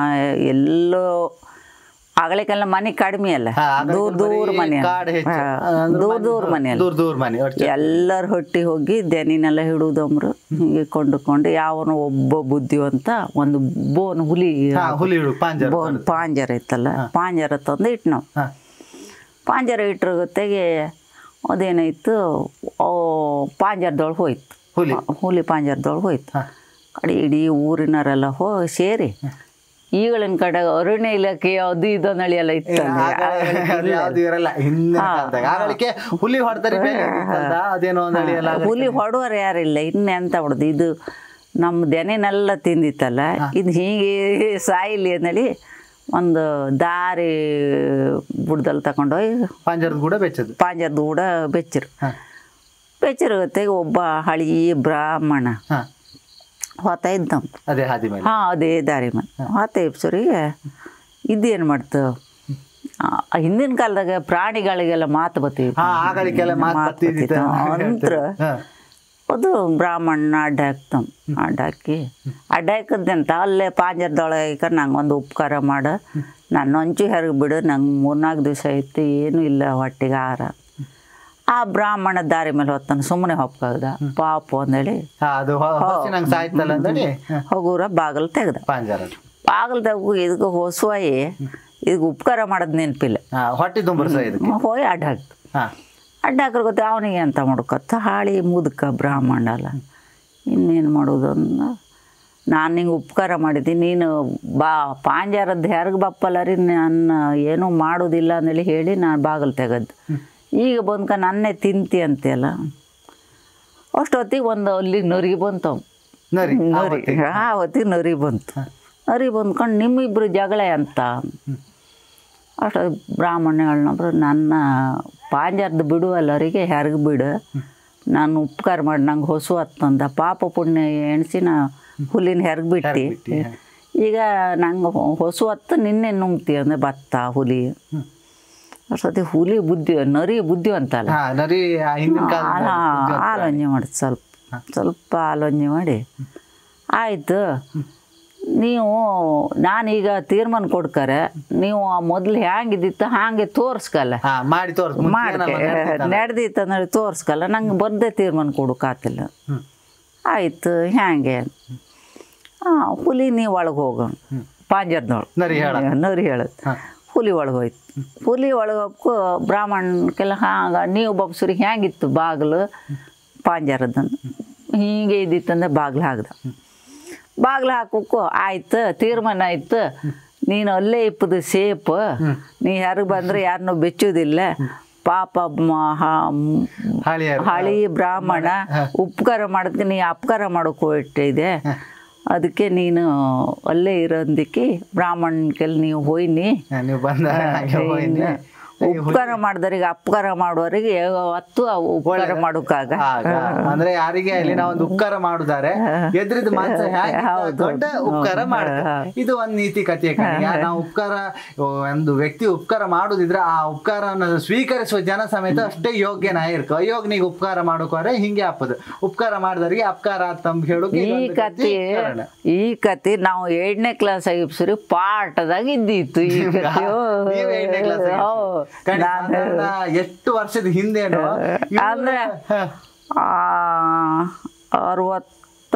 ಎಲ್ಲೋ ಆಗಲಿಕ್ಕೆಲ್ಲ ಮನೆ ಕಡಿಮೆ ಅಲ್ಲ ಹಾ, ಆಗಲಿಕ್ಕೆ ದೂರ ದೂರ ಬರೀ ಮನೆ ಕಾಡು ಹೆಚ್ಚು. ಹಾ, ಅಂದ್ರೆ ದೂರ ಮನೆ- ದೂರ ಮನೆ ಅಲ್ಲ ದೂರ ದೂರ ಮನೆ ಒಟ್ಟು ಎಲ್ಲರ ಹೊಟ್ಟಿ ಹೋಗಿ ದನಿನೆಲ್ಲ ಹಿಡುದಮ್ರು ಹೀಗೆ ಕೊಂಡುಕೊಂಡು ಯಾವನೋ ಒಬ್ಬ ಬುದ್ಧಿವಂತ ಒಂದು ಬೋನ್ ಹುಲಿ ಹಾ, ಹುಲಿ ಹಿಡು, ಪಾಂಜರ ಬೋನ್ ಪಾಂಜರ ಇತ್ತಲ್ಲ ಪಾಂಜರ ತಂದು ಇಟ್ಟು ನಾವು ಹಾಂ ಪಾಂಜರ ಇಟ್ರ ಗೊತ್ತಿಗೆ ಅದೇನಾಯ್ತು ಓ ಪಾಂಜರದೊಳಗೆ ಹೋಯ್ತು ಹುಲಿ ಹುಲಿ ಪಾಂಜರದೊಳಗೆ ಹೋಯ್ತು ಹಾ. ಕಡೆ ಇಡೀ ಊರಿನವರೆಲ್ಲ ಹೋ ಸೇರಿ ಈಗಳಿನ ಕಡೆ ಅರಣ್ಯ ಇಲಾಖೆ ಅದು ಇದು ನಳಿ ಎಲ್ಲ ಇತ್ತು ಅದು ಯಾವ್ದು ಇರಲ್ಲ ಹಿಂದಿನ ಕಾಲದಾಗ ಆಗಳಿಕೆ ಹುಲಿ ಹೊಡೆದರೆ ಬೇರೆ ಇತ್ತಲ್ದ, ಅದೇನೋ ಒಂದು ಅಳಿಯಲ್ಲ ಹುಲಿ ಹೊಡುವರು ಯಾರಿಲ್ಲ ಇನ್ನೆಂತ ಹೊಡೆದು ಇದು ನಮ್ಮ ದೆನೆನೆಲ್ಲ ತಿಂದಿತ್ತಲ್ಲ ಇದು ಹೀಗೆ ಸಾಯಿಲಿ ಅಂದೇಳಿ ಒಂದು ದಾರಿ ಬುಡ್ದಲ್ಲಿ ತಗೊಂಡೋಗಿ ಪಂಜರದ ಕೂಡ ಬೆಚ್ಚದು ಪಾಂಜರದ ಕೂಡ ಬೆಚ್ಚರು ಹಾ. ಬೆಚ್ಚರ ಹೊತ್ತಿಗೆ ಒಬ್ಬ ಹಳಿ ಬ್ರಾಹ್ಮಣ ಹಾ ಹೋತ ಇದ್ದ ಅದೇ ಹಾದಿ ಮೇಲೆ ಹಾಂ ಅದೇ ದಾರಿ ಮೇಲೆ ಹೋತ ಇಪ್ಸರಿಗೆ ಇದೇನು ಮಾಡ್ತು ಆ, ಹಿಂದಿನ ಕಾಲದಾಗ ಪ್ರಾಣಿಗಳಿಗೆಲ್ಲ ಮಾತು ಬತ್ತೀವಿ ಹಾ ಆಗಳಿಗೆಲ್ಲ ಮಾತು ಬರ್ತಿದ್ದಿತ್ತು ಅಂತ್ರ ಹಾ. ಅದು ಬ್ರಾಹ್ಮಣ ಅಡ್ಡ ಹಾಕ್ತಾನ ಅಡ್ಡ ಹಾಕಿ ಅಡ್ಡ ಹಾಕಿದ್ದಂತ ಅಲ್ಲೇ ಪಾಂಜರದೊಳಗೆ ನಂಗೆ ಒಂದು ಉಪಕಾರ ಮಾಡು ನನ್ನ ಒಂಚು ಹೆರಗಿ ಬಿಡು ನಂಗೆ ಮೂರ್ನಾಲ್ಕು ದಿವಸ ಐತಿ ಏನೂ ಇಲ್ಲ ಹೊಟ್ಟೆಗೆ ಆಹಾರ ಆ ಬ್ರಾಹ್ಮಣ ದಾರಿ ಮೇಲೆ ಹೊತ್ತಾನ ಸುಮ್ಮನೆ ಹೊಪ್ಕಾಗ್ದ ಪಾಪು ಅಂದೇಳಿ ಹಾ, ಅದು ನಂಗೆ ಸಾಯ್ತಲ್ಲ ಅಂದಡಿ ಹೋಗೋರ ಬಾಗಿಲು ತೆಗ್ದ ಪಾಂಜರ ಬಾಗಿಲು ತೆಗು ಇದಕ್ಕೆ ಹೊಸುವಾಯಿ ಇದಕ್ಕೆ ಉಪಕಾರ ಮಾಡೋದು ನೆನಪಿಲ್ಲ ಹಾ ಹೊಟ್ಟೆ ತುಂಬರ್ಸ ಇದಕ್ಕೆ ಹೋಗಿ ಅಡ್ಡ ಹಾಕ್ತು ಹಾ ಅಡ್ಡ ಹಾಕ್ರೆ ಗೊತ್ತೆ ಅವನಿಗೆ ಅಂತ ಮಾಡ್ಕೊತ ಹಾಳಿ ಮುದುಕ ಬ್ರಾಹ್ಮಣ ಅಲ್ಲ ಇನ್ನೇನು ಮಾಡೋದು ಅಂದ ನಾನು ನಿಂಗೆ ಉಪಕಾರ ಮಾಡಿದ್ದೀನಿ ನೀನು ಬಾ ಪಾಂಜಾರದ್ದು ಹೆರ್ಗೆ ಬಪ್ಪಲ್ಲ ರೀ ನನ್ನ ಏನೂ ಮಾಡೋದಿಲ್ಲ ಅಂದೇಳಿ ಹೇಳಿ ನಾನು ಬಾಗಿಲು ತೆಗೆದ್ದು ಈಗ ಬಂದ್ಕ ನನ್ನೇ ತಿಂತಿ ಅಂತೆಲ್ಲ ಅಷ್ಟೊತ್ತಿಗೆ ಒಂದು ಅಲ್ಲಿ ನರಿಗೆ ಬಂತವ್ ನರಿ ನರಿ ಆ ಹೊತ್ತಿಗೆ ನರಿ ಬಂತು ನರಿ ಬಂದ್ಕೊಂಡು ನಿಮ್ಮಿಬ್ರು ಜಗಳ ಅಂತ ಅಷ್ಟು ಬ್ರಾಹ್ಮಣಗಳನ್ನೊಬ್ರು ನನ್ನ ಪಾಂಜರ್ದು ಬಿಡುವಲ್ಲರಿಗೆ ಹೆರ್ಗೆ ಬಿಡು ನಾನು ಉಪಕಾರ ಮಾಡಿ ನಂಗೆ ಹೊಸು ಹತ್ತಂದ ಪಾಪ ಪುಣ್ಯ ಎಣಿಸಿ ನಾ ಹುಲಿನ ಹೆರ್ಗೆ ಬಿಟ್ಟು ಬಿಟ್ಟಿ, ಹಾ. ಈಗ ನಂಗೆ ಹೊಸು ಹತ್ತು ನಿನ್ನೆ ನುಂಗ್ತಿ ಅಂದರೆ ಭತ್ತ ಹುಲಿ ಅಷ್ಟೊತ್ತಿಗೆ ಹುಲಿ ಬುದ್ಧಿ ನರಿ ಬುದ್ಧಿವಂತಲ್ಲ ಹಾ ನರಿ ಆ ಹಿಂದಿನ ಕಾಲದ ಆ- ಆಲೋಚನೆ ಮಾಡಿ ಸ್ವಲ್ಪ ಸ್ವಲ್ಪ ಆಲೋಚನೆ ಮಾಡಿ ಆಯಿತು ನೀವು ನಾನೀಗ ತೀರ್ಮಾನ ಕೊಡ್ಕರೆ ನೀವು ಮೊದಲು ಹ್ಯಾಂಗಿದ್ದಿತ್ತು ಹಾಗೆ ತೋರಿಸ್ಕಲ್ಲ ಹಾ ಮಾಡಿ ತೋರ್ಸ್ ಮಾಡಕ್ಕೆ ನಡೆದಿತ್ತು ಅಂದ್ರೆ ತೋರಿಸ್ಕಲ್ಲ ನಂಗೆ ಬರ್ದೇ ತೀರ್ಮಾನ ಕೊಡೋಕ್ಕಾತಿಲ್ಲ ಆಯಿತು ಹ್ಯಾಂಗೆ ಹಾಂ ಹುಲಿ ನೀವು ಒಳಗೆ ಹೋಗೋ ಪಾಂಜರ್ದೊಳಗೆ ನರಿ ಹೇಳ ನರಿ ಹೇಳೋದು ಹುಲಿ ಒಳಗೆ ಹೋಯ್ತು ಹುಲಿ ಒಳಗೆ ಹೋಗ್ಕೊ ಬ್ರಾಹ್ಮಣಕ್ಕೆಲ್ಲ ಹಾಗ ನೀವು ಬಬ್ಸುರಿ ಹ್ಯಾಂಗಿತ್ತು ಬಾಗಿಲು ಪಾಂಜರದನ್ನು ಹೀಗೆ ಇದ್ದಿತ್ತಂದ್ರೆ ಬಾಗಿಲು ಹಾಕ್ದ ಬಾಗಿಲು ಹಾಕೋಕ್ಕೂ ಆಯ್ತು ತೀರ್ಮಾನ ಆಯ್ತು ನೀನು ಅಲ್ಲೇ ಇಪ್ಪದು ಸೇಪ್ ನೀ ಯಾರಿಗೆ ಬಂದ್ರೆ ಯಾರನ್ನೂ ಬೆಚ್ಚುದಿಲ್ಲ ಪಾಪ ಮ- ಹ- ಮ್- ಹಳಿಯರು. ಹಳಿ ಬ್ರಾಹ್ಮಣ ಉಪಕಾರ ಮಾಡೋದಕ್ಕೆ ನೀ ಅಪಕಾರ ಮಾಡೋಕೆ ಹೊರಟಿದೆ ಅದಕ್ಕೆ ನೀನು ಅಲ್ಲೇ ಇರೋದಕ್ಕೆ ಬ್ರಾಹ್ಮಣಕೆಲ್ಲ ನೀವು ಹೋಯ್ನಿ ಹಾ, ನೀವು ಬಂದ ಹಾಗೆ ಹೋಯ್ನಿ. ಉಪಕಾರ ಮಾಡಿದವರಿಗೆ ಅಪಕಾರ ಮಾಡುವವರಿಗೆ ಹೊತ್ತು ಅವು ಉಪಕಾರ ಮಾಡೋಕ್ಕಾಗ ಆಗ ಅಂದ್ರೆ ಯಾರಿಗೆ ಅಲ್ಲಿ ನಾವು ಒಂದು ಉಪಕಾರ ಮಾಡುದಾರೆ ಎದ್ರಿದ ಮನ್ಸ ಹೇಗೆ ಹೌದು. ದೊಡ್ಡ ಉಪಕಾರ ಮಾಡ್ತಾರೆ ಇದು ಒಂದ್ ನೀತಿ ಕಥೆ ಕಣೆ. ಯಾ- ನಾವು ಉಪಕಾರ ಒಂದು ವ್ಯಕ್ತಿ ಉಪಕಾರ ಮಾಡುದಿದ್ರೆ ಆ ಉಪಕಾರವನ್ನು ಸ್ವೀಕರಿಸುವ ಜನ ಸಮೇತ ಅಷ್ಟೇ ಯೋಗ್ಯನ ಇರ್ಕ ಅಯೋಗ್ನಿಗೆ ಉಪಕಾರ ಮಾಡೋಕೋರೆ ಹಿಂಗೆ ಹಾಪದು ಉಪಕಾರ ಮಾಡಿದವರಿಗೆ ಅಪಕಾರ ಅಂತ ಹೇಳೋಕೆ ಈ ಇದೊಂದು ಕತೆ ಕಾರಣ. ಈ ಕತೆ ನಾವು ಎರಡನೇ ಕ್ಲಾಸ್ ಆಗಿಪ್ಸರಿ ಪಾಠದಾಗ ಇದ್ದಿತ್ತು ಈ ಕತೆ ನೀವು ಎರಡನೇ ಕ್ಲಾಸ್ ಸಾಧಾರಣ ಎಷ್ಟು ವರ್ಷದ ಹಿಂದೇನೋ ಇವ್ರು- ಅಂದ್ರೆ ಹ. ಅರವತ್ತ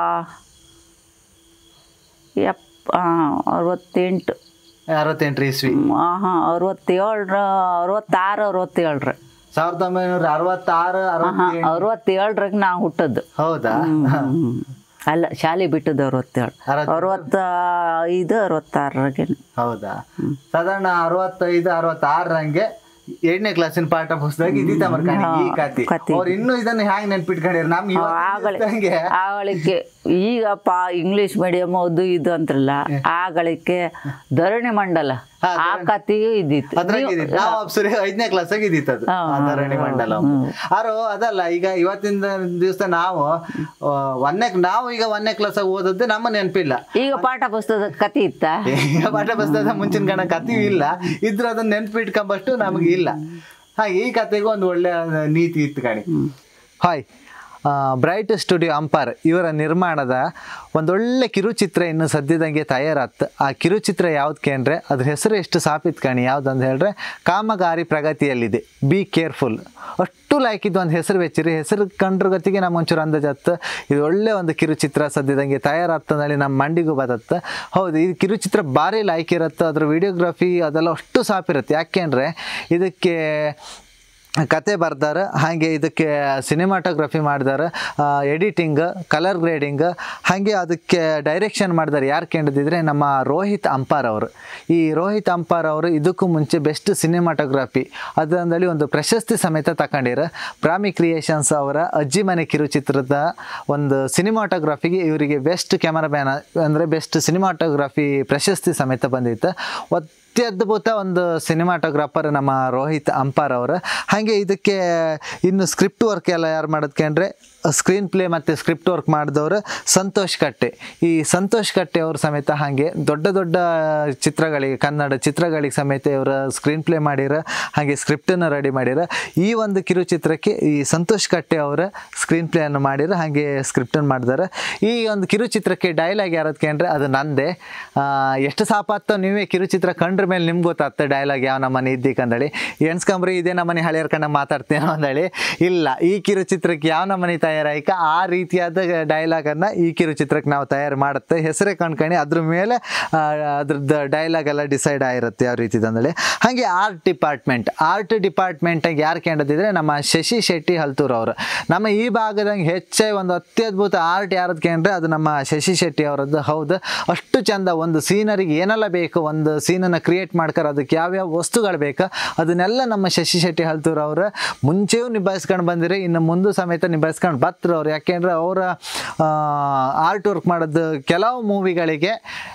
ಎಪ್ ಆ, ಅರವತ್ತೆಂಟು ಅರವತ್ತೆಂಟು ಇಸ್ವಿ ಹಾಂ ಅರವತ್ತೇಳ್ರ ಅರವತ್ತಾರು ಅರವತ್ತೇಳ್ರ ಸಾವಿರದ ಒಂಬೈನೂರ ಅರವತ್ತಾರು ಹಾಂ ಅರವತ್ತೇಳು ಅರವತ್ತೇಳ್ರಾಗ ನಾವು ಹುಟ್ಟದ್ದು ಹೌದಾ ಹ್ಮ್. ಅಲ್ಲ ಶಾಲೆ ಬಿಟ್ಟದ್ದು ಅರವತ್ತೇಳು ಅರವತ್ತೇಳು. ಅರವತ್ತ ಐದು ಅರವತ್ತಾರರಾಗೆ ಹೌದಾ ಸಾಧಾರಣ ಅರವತ್ತೈದು ಅರವತ್ತಾರರಂಗೆ ಎರಡನೇ ಕ್ಲಾಸಿನ ಪಾಠ ಪುಸ್ತಕ ಇದ್ದಿತ್ತ ಮರ್ಕಣಿ ಈ ಕತೆ ಕತೆ. ಅವ್ರು ಇನ್ನೂ ಇದನ್ನ ಹ್ಯಾಂಗ್ ನೆನ್ಪಿಟ್ಕೊಂಡಿರ ನಮ್ಗೆ ಆಗಳ ಹಂಗೆ ಆಗಳಿಕೆ ಈಗ ಪಾ ಇಂಗ್ಲಿಷ್ ಮೀಡಿಯಮ್ ಅದು ಇದು ಅಂತಾರಲ್ಲ ಆಗಳಿಕೆ ಧರಣಿ ಮಂಡಲ ಹಾ, ಆ ಕತೆಗೂ ಇದ್ದಿತ್ತು ಅದ್ರಾಗ ನೀವು- ಇದ್ದಿತ್ತು. ನಾವು ಅಪ್ಸರಿ ಐದನೇ ಕ್ಲಾಸ್ ಆಗಿ ಇದ್ದಿತ್ತು ಅದು ಹಾ, ಆ ಧರಣಿ ಮಂಡಲ ಆರು ಅದಲ್ಲ ಈಗ ಇವತ್ತಿನ ದಿವಸ ನಾವು ಆ, ಒಂದನೇ ನಾವು ಈಗ ಒಂದನೇ ಕ್ಲಾಸ್ ಆಗಿ ಓದದ್ದು ನಮ್ಮ ನೆನಪಿಲ್ಲ ಈಗ ಪಾಠ ಪುಸ್ತಕದ ಕತೆ ಇತ್ತ ಈಗ ಪಾಠ ಪುಸ್ತಕದ ಮುಂಚಿನ ಗಣ ಕಥೆಯೂ ಇಲ್ಲ ಇದ್ರ ಅದನ್ನ ನೆನ್ಪಿಟ್ಕೊಂಬಷ್ಟು ನಮಗೆ ಇಲ್ಲ ಹಾಗೆ ಈ ಕತೆಗೂ ಒಂದು ಒಳ್ಳೆ ನೀತಿ ಇತ್ತು ಕಣಿ ಹಾಯ್ ಬ್ರೈಟ್ ಸ್ಟುಡಿಯೋ ಅಂಪಾರ್ ಇವರ ನಿರ್ಮಾಣದ ಒಂದೊಳ್ಳೆ ಕಿರುಚಿತ್ರ ಇನ್ನು ಸದ್ಯದಂಗೆ ತಯಾರಾತ್ ಆ ಕಿರುಚಿತ್ರ ಯಾವ್ದಕ್ಕೆ ಅಂದರೆ ಅದ್ರ ಹೆಸರು ಎಷ್ಟು ಸಾಪಿತ್ ಕಣಿ ಯಾವ್ದಂತ ಹೇಳಿದ್ರೆ ಕಾಮಗಾರಿ ಪ್ರಗತಿಯಲ್ಲಿದೆ ಬಿ ಕೇರ್ಫುಲ್ ಅಷ್ಟು ಲಾಯ್ಕಿದ್ದು ಒಂದು ಹೆಸರು ವೆಚ್ಚಿರಿ ಹೆಸರು ಕಂಡ್ರ ಗತಿಗೆ ನಮ್ಮ ಒಂಚೂರು ಅಂದಾಜತ್ತು ಇದು ಒಳ್ಳೆ ಒಂದು ಕಿರುಚಿತ್ರ ಸದ್ಯದಂಗೆ ತಯಾರಾಗ್ತದಲ್ಲಿ ನಮ್ಮ ಮಂಡಿಗೂ ಬದತ್ತ ಹೌದು ಈ ಕಿರುಚಿತ್ರ ಭಾರಿ ಲಾಯ್ಕ್ ಇರುತ್ತೆ ಅದ್ರ ವಿಡಿಯೋಗ್ರಫಿ ಅದೆಲ್ಲ ಅಷ್ಟು ಸಾಪಿರುತ್ತೆ ಯಾಕೆಂದರೆ ಇದಕ್ಕೆ ಕತೆ ಬರ್ದಾರ ಹಾಗೆ ಇದಕ್ಕೆ ಸಿನಿಮಾಟೋಗ್ರಫಿ ಮಾಡಿದಾರೆ ಎಡಿಟಿಂಗ್ ಕಲರ್ ಗ್ರೇಡಿಂಗ್ ಹಾಗೆ ಅದಕ್ಕೆ ಡೈರೆಕ್ಷನ್ ಮಾಡಿದಾರೆ ಯಾರು ಕೇಳಿದ್ರೆ ನಮ್ಮ ರೋಹಿತ್ ಅಂಪಾರ್ ಅವರು ಈ ರೋಹಿತ್ ಅಂಪಾರ್ ಅವರು ಇದಕ್ಕೂ ಮುಂಚೆ ಬೆಸ್ಟ್ ಸಿನಿಮಾಟೋಗ್ರಫಿ ಅದರಲ್ಲಿ ಒಂದು ಪ್ರಶಸ್ತಿ ಸಮೇತ ತಗೊಂಡಿರ ಪ್ರಾಮಿ ಕ್ರಿಯೇಷನ್ಸ್ ಅವರ ಅಜ್ಜಿ ಮನೆ ಕಿರುಚಿತ್ರದ ಒಂದು ಸಿನಿಮಾಟೋಗ್ರಫಿಗೆ ಇವರಿಗೆ ಬೆಸ್ಟ್ ಕ್ಯಾಮರಾಮ್ಯಾನ್ ಅಂದರೆ ಬೆಸ್ಟ್ ಸಿನಿಮಾಟೋಗ್ರಫಿ ಪ್ರಶಸ್ತಿ ಸಮೇತ ಬಂದಿತ್ತು ಅತ್ಯದ್ಭುತ ಒಂದು ಸಿನಿಮಾಟೋಗ್ರಾಫರ್ ನಮ್ಮ ರೋಹಿತ್ ಅಂಪಾರ್ ಅವರು ಹಾಗೆ ಇದಕ್ಕೆ ಇನ್ನು ಸ್ಕ್ರಿಪ್ಟ್ ವರ್ಕ್ ಎಲ್ಲ ಯಾರು ಮಾಡೋದಕ್ಕೆ ಸ್ಕ್ರೀನ್ ಪ್ಲೇ ಮತ್ತು ಸ್ಕ್ರಿಪ್ಟ್ ವರ್ಕ್ ಮಾಡಿದವರು ಸಂತೋಷ್ ಕಟ್ಟೆ ಈ ಸಂತೋಷ್ ಕಟ್ಟೆ ಅವರು ಸಮೇತ ಹಾಗೆ ದೊಡ್ಡ ದೊಡ್ಡ ಚಿತ್ರಗಳಿಗೆ ಕನ್ನಡ ಚಿತ್ರಗಳಿಗೆ ಸಮೇತ ಇವರ ಸ್ಕ್ರೀನ್ ಪ್ಲೇ ಮಾಡಿರ ಹಾಗೆ ಸ್ಕ್ರಿಪ್ಟನ್ನು ರೆಡಿ ಮಾಡಿರ ಈ ಒಂದು ಕಿರುಚಿತ್ರಕ್ಕೆ ಈ ಸಂತೋಷ್ ಕಟ್ಟೆ ಅವರ ಸ್ಕ್ರೀನ್ ಪ್ಲೇಯನ್ನು ಮಾಡಿರ ಹಾಗೆ ಸ್ಕ್ರಿಪ್ಟನ್ನು ಮಾಡಿದಾರೆ ಈ ಒಂದು ಕಿರುಚಿತ್ರಕ್ಕೆ ಡೈಲಾಗ್ ಯಾರದಕ್ಕೆ ಅಂದರೆ ಅದು ನಂದೇ ಆ, ಎಷ್ಟು ಸಾಪಾತ್ತ ನೀವೇ ಕಿರುಚಿತ್ರ ಕಂಡ್ರ ಮೇಲೆ ನಿಮ್ಗೆ ಗೊತ್ತಾಗ್ತದೆ ಡೈಲಾಗ್ ಯಾವ ನಮ್ಮನೆ ಇದ್ದಿಕ್ಕಂದಳಿ ಎಣ್ಸ್ಕೊಂಬ್ರಿ ಇದೇ ನಮ್ಮನೆ ಹಳೆಯರ್ ಕಣ್ಣ ಮಾತಾಡ್ತೇನೋ ಅಂದಳಿ ಇಲ್ಲ ಈ ಕಿರುಚಿತ್ರಕ್ಕೆ ಯಾವ ನಮ್ಮನೆ ತಯಾರಾಯ್ಕ ಆ ರೀತಿಯಾದ ಡೈಲಾಗನ್ನು ಈ ಕಿರುಚಿತ್ರಕ್ಕೆ ನಾವು ತಯಾರು ಮಾಡುತ್ತೆ ಹೆಸರೇ ಕಣ್ಕಣಿ ಅದ್ರ ಮೇಲೆ ಆ, ಅದ್ರದ್ದು ಡೈಲಾಗ್ ಎಲ್ಲ ಡಿಸೈಡ್ ಆಗಿರುತ್ತೆ ಯಾವ ರೀತಿ ಅಂದಳಿ ಹಾಗೆ ಆರ್ಟ್ ಡಿಪಾರ್ಟ್ಮೆಂಟ್ ಆರ್ಟ್ ಡಿಪಾರ್ಟ್ಮೆಂಟಾಗಿ ಯಾರು ಕೇಳದಿದ್ರೆ ನಮ್ಮ ಶಶಿ ಶೆಟ್ಟಿ ಹಲ್ತೂರ್ ಅವರು ನಮ್ಮ ಈ ಭಾಗದಂಗೆ ಹೆಚ್ಚಾಗಿ ಒಂದು ಅತ್ಯದ್ಭುತ ಆರ್ಟ್ ಯಾರದ್ದು ಕೇಂದ್ರೆ ಅದು ನಮ್ಮ ಶಶಿ ಶೆಟ್ಟಿ ಅವರದ್ದು ಹೌದು ಅಷ್ಟು ಚಂದ ಒಂದು ಸೀನರಿಗೆ ಏನೆಲ್ಲ ಬೇಕು ಒಂದು ಸೀನನ್ನು ಕ್ರಿಯೇಟ್ ಮಾಡ್ತಾರೆ ಅದಕ್ಕೆ ಯಾವ್ಯಾವ ವಸ್ತುಗಳು ಬೇಕು ಅದನ್ನೆಲ್ಲ ನಮ್ಮ ಶಶಿ ಶೆಟ್ಟಿ ಹಲ್ತೂರ್ ಅವರು ಮುಂಚೆಯೂ ನಿಭಾಯಿಸ್ಕೊಂಡು ಬಂದಿರಿ ಇನ್ನು ಮುಂದೆ ಸಮೇತ ನಿಭಾಯಿಸ್ಕೊಂಡು ಬತ್ರು ಅವ್ರು ಯಾಕೆಂದ್ರೆ ಅವರ ಆರ್ಟ್ ವರ್ಕ್ ಮಾಡೋದು ಕೆಲವು ಮೂವಿಗಳಿಗೆ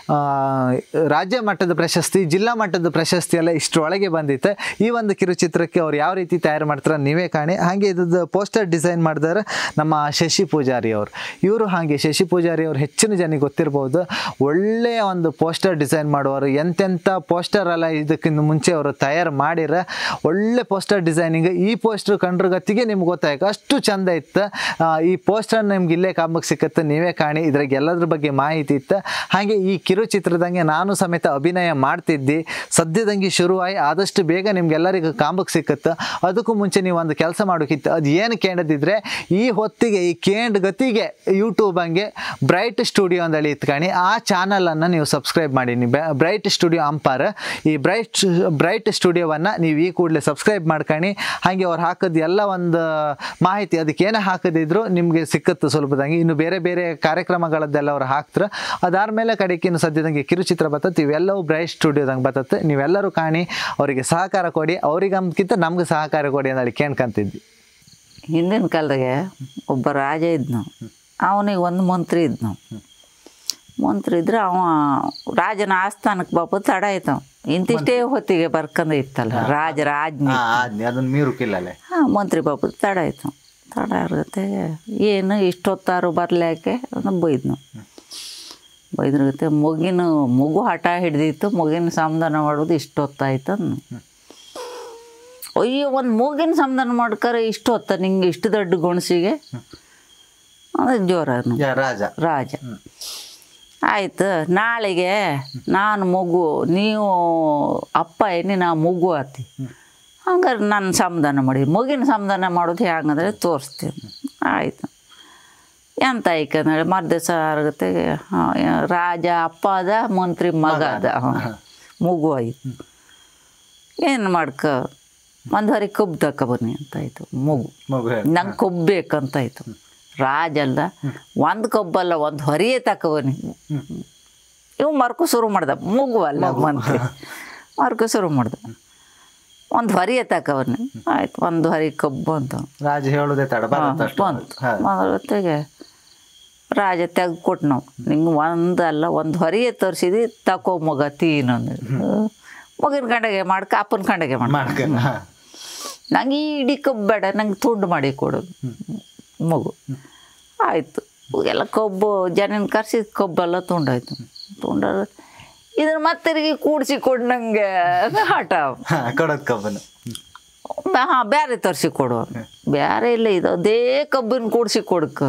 ರಾಜ್ಯ ಮಟ್ಟದ ಪ್ರಶಸ್ತಿ ಜಿಲ್ಲಾ ಮಟ್ಟದ ಪ್ರಶಸ್ತಿ ಎಲ್ಲ ಇಷ್ಟರೊಳಗೆ ಬಂದಿತ್ತು ಈ ಒಂದು ಕಿರುಚಿತ್ರಕ್ಕೆ ಅವ್ರು ಯಾವ ರೀತಿ ತಯಾರು ಮಾಡ್ತಾರೆ ನೀವೇ ಕಾಣಿ ಹಾಗೆ ಇದ್ರದ್ದು ಪೋಸ್ಟರ್ ಡಿಸೈನ್ ಮಾಡಿದಾರೆ ನಮ್ಮ ಶಶಿ ಪೂಜಾರಿ ಅವರು ಇವರು ಹಾಗೆ ಶಶಿ ಪೂಜಾರಿ ಅವರು ಹೆಚ್ಚಿನ ಜನಕ್ಕೆ ಗೊತ್ತಿರ್ಬೋದು ಒಳ್ಳೆಯ ಒಂದು ಪೋಸ್ಟರ್ ಡಿಸೈನ್ ಮಾಡುವವರು ಎಂತೆಂಥ ಪೋಸ್ಟರ್ ಎಲ್ಲ ಇದಕ್ಕಿಂತ ಮುಂಚೆ ಅವರು ತಯಾರು ಮಾಡಿರ ಒಳ್ಳೆ ಪೋಸ್ಟರ್ ಡಿಸೈನಿಂಗ್ ಈ ಪೋಸ್ಟರ್ ಕಂಡ್ರ ಗತಿಗೆ ನಿಮ್ಗೆ ಗೊತ್ತಾಯ್ತು ಅಷ್ಟು ಚಂದ ಇತ್ತು ಆ, ಈ ಪೋಸ್ಟರ್ ನಿಮ್ಗೆ ಇಲ್ಲೇ ಕಾಂಬಕ್ಕೆ ಸಿಕ್ಕತ್ತೆ ನೀವೇ ಕಾಣಿ ಇದ್ರಾಗ ಎಲ್ಲದ್ರ ಬಗ್ಗೆ ಮಾಹಿತಿ ಇತ್ತು ಹಾಗೆ ಈ ಕಿರುಚಿತ್ರದಂಗೆ ನಾನು ಸಮೇತ ಅಭಿನಯ ಮಾಡ್ತಿದ್ದಿ ಸದ್ಯದಂಗೆ ಶುರುವಾಯಿ ಆದಷ್ಟು ಬೇಗ ನಿಮ್ಗೆಲ್ಲರಿಗೂ ಕಾಂಬಕ್ಕೆ ಸಿಕ್ಕತ್ತೆ ಅದಕ್ಕೂ ಮುಂಚೆ ನೀವು ಒಂದು ಕೆಲಸ ಮಾಡೋಕ್ಕಿತ್ತು ಅದು ಏನು ಕೇಳದಿದ್ರೆ ಈ ಹೊತ್ತಿಗೆ ಈ ಕೇಂಡ್ ಗತಿಗೆ ಯೂಟ್ಯೂಬ್ ಹಂಗೆ ಬ್ರೈಟ್ ಸ್ಟುಡಿಯೋ ಅಂದೇಳಿ ಇತ್ಕಣಿ ಆ ಚಾನಲನ್ನು ನೀವು ಸಬ್ಸ್ಕ್ರೈಬ್ ಮಾಡೀನಿ ಬ್ರೈಟ್ ಸ್ಟುಡಿಯೋ ಅಂಪಾರ್ ಈ ಬ್ರೈಟ್ ಬ್ರೈಟ್ ಸ್ಟುಡಿಯೋವನ್ನು ನೀವು ಈ ಕೂಡಲೇ ಸಬ್ಸ್ಕ್ರೈಬ್ ಮಾಡ್ಕೊಳ್ಳಿ ಹಾಗೆ ಅವ್ರು ಹಾಕೋದು ಎಲ್ಲ ಒಂದು ಮಾಹಿತಿ ಅದಕ್ಕೆ ಏನೇ ಹಾಕದಿದ್ರು ನಿಮಗೆ ಸಿಕ್ಕತ್ತು ಸುಲಭದಂಗೆ ಇನ್ನು ಬೇರೆ ಬೇರೆ ಕಾರ್ಯಕ್ರಮಗಳದ್ದೆಲ್ಲ ಅವ್ರು ಹಾಕ್ತಾರೆ ಅದಾದ್ಮೇಲೆ ಕಡೆಗೆ ಇನ್ನು ಸದ್ಯದಂಗೆ ಕಿರುಚಿತ್ರ ಬರ್ತದೆ ಇವೆಲ್ಲವೂ ಬ್ರೈಟ್ ಸ್ಟುಡಿಯೋದಂಗೆ ಬರ್ತದೆ ನೀವೆಲ್ಲರೂ ಕಾಣಿ ಅವರಿಗೆ ಸಹಕಾರ ಕೊಡಿ ಅವ್ರಿಗಂತಕ್ಕಿಂತ ನಮ್ಗೆ ಸಹಕಾರ ಕೊಡಿ ಅಂತ ಹೇಳಿ ಕೇಳ್ಕೊಂತಿದ್ವಿ ಹಿಂದಿನ ಕಾಲದಾಗೆ ಒಬ್ಬ ರಾಜ ಇದ್ನು ಅವನಿಗೆ ಒಂದು ಮಂತ್ರಿ ಇದ್ನು ಮಂತ್ರಿ ಇದ್ರೆ ಅವ ರಾಜನ ಆಸ್ಥಾನಕ್ಕೆ ಬಾಪ ತಡ ಆಯ್ತು ಇಂತಿಷ್ಟೇ ಹೊತ್ತಿಗೆ ಬರ್ಕಂದ ಇತ್ತಲ್ಲ ರಾಜ ರಾಜ್ನಿ ಅದನ್ನ ಮೀರುಕಿಲ್ಲಲೆ ಹಾಂ ಮಂತ್ರಿ ಬಾಪು ತಡ ಆಯ್ತು ತಡ ಆಗುತ್ತೆ ಏನು ಇಷ್ಟೊತ್ತಾರು ಬರ್ಲಾಕೆ ಅಂತ ಬೈದ್ನು ಬೈದ್ರಗತ್ತೆ ಮಗಿನ ಮಗು ಹಠ ಹಿಡ್ದಿತ್ತು ಮಗಿನ ಸಮಾಧಾನ ಮಾಡೋದು ಇಷ್ಟೊತ್ತಾಯ್ತು ಅಂದ್ನು ಅಯ್ಯೋ ಒಂದು ಮೂಗಿನ ಸಮಾಧಾನ ಮಾಡ್ಕರೆ ಇಷ್ಟು ಹೊತ್ತ ನಿಂಗೆ ಇಷ್ಟು ದೊಡ್ಡ ಗುಣಸಿಗೆ ಅಂದ್ರೆ ಜೋರ ಯಾ ರಾಜ ರಾಜ ಆಯ್ತು ನಾಳೆಗೆ ನಾನು ಮಗು ನೀವು ಅಪ್ಪ ಏನಿ ನಾ ಮಗು ಆತಿ ಹಂಗಾರೆ ನಾನು ಸಮಾಧಾನ ಮಾಡಿ ಮಗಿನ ಸಮಾಧಾನ ಮಾಡೋದು ಹೆಂಗಂದ್ರೆ ತೋರಿಸ್ತೀನಿ ಆಯಿತು ಎಂತ ಐಕಂದ್ರೆ ಮರ್ದಿವಸ ಆಗುತ್ತೆ ಹಾಂ ರಾಜ ಅಪ್ಪ ಅದ ಮಂತ್ರಿ ಮಗ ಅದ ಹಾಂ ಮಗು ಆಯ್ತು ಏನು ಮಾಡ್ಕ ಒಂದು ಹರಿ ಕಬ್ಬು ತಕ ಬನ್ನಿ ಅಂತ ಆಯ್ತು ಮಗು ಮಗು ಹೇಳು. ನಂಗೆ ಕೊಬ್ಬು ಬೇಕಂತಾಯ್ತು ರಾಜ ಅಲ್ಲ ಒಂದು ಕೊಬ್ಬಲ್ಲ ಒಂದು ಹೊರಿಯೇ ತಕಬನಿ ಇವು ಮರ್ಕು ಶುರು ಮಾಡ್ದ ಮಗು ಅಲ್ಲ ಮಂತ್ರಿ ಮರ್ಕು ಶುರು ಮಾಡ್ದ ಒಂದು ಹೊರಿಯೇ ತಕಬನ್ನಿ ಆಯ್ತು ಒಂದು ಹರಿ ಕಬ್ಬು ಅಂತ ರಾಜ ಹೇಳುದೇ ತಡ ಬರುತ್ತೆ ಅಷ್ಟು. ಬಂತು ಹಾ. ಮೊದಲೊತ್ತಿಗೆ ರಾಜ ತೆಗ್ದು ಕೊಟ್ಟು ನಾವು ನಿಂಗೆ ಒಂದು ಅಲ್ಲ ಒಂದು ಹೊರಿಯೇ ತೋರಿಸಿದಿ ತಕೋ ಮಗ ತೀನ್ ಅಂದ್ರು ಮಗಿನ ಕಂಡಗೆ ಮಾಡ್ಕ ಅಪ್ಪನ ಕಂಡಗೆ ಮಾಡ ಮಾಡ್ಕ ಹಾ. ನಂಗೆ ಈ ಇಡೀ ಕಬ್ಬು ಬೇಡ ನಂಗೆ ತುಂಡು ಮಾಡಿ ಕೊಡು ಮಗು ಆಯಿತು ಎಲ್ಲ ಕಬ್ಬು ಜನನ ಕರ್ಸಿ ಕಬ್ಬೆಲ್ಲ ತುಂಡಾಯ್ತು ತುಂಡ ಇದ್ರ ಮತ್ತೆ ತಿರುಗಿ ಕೂಡಿಸಿ ಕೊಡು ನಂಗೆ ಹಠ ಹಾ, ಕೊಡೋದ್ ಕಬ್ಬನು ಹಾಂ ಬೇರೆ ತರಿಸಿ ಕೊಡು ಬೇರೆ ಇಲ್ಲ ಇದು ಅದೇ ಕಬ್ಬಿನ ಕೂಡಿಸಿ ಕೊಡ್ಕ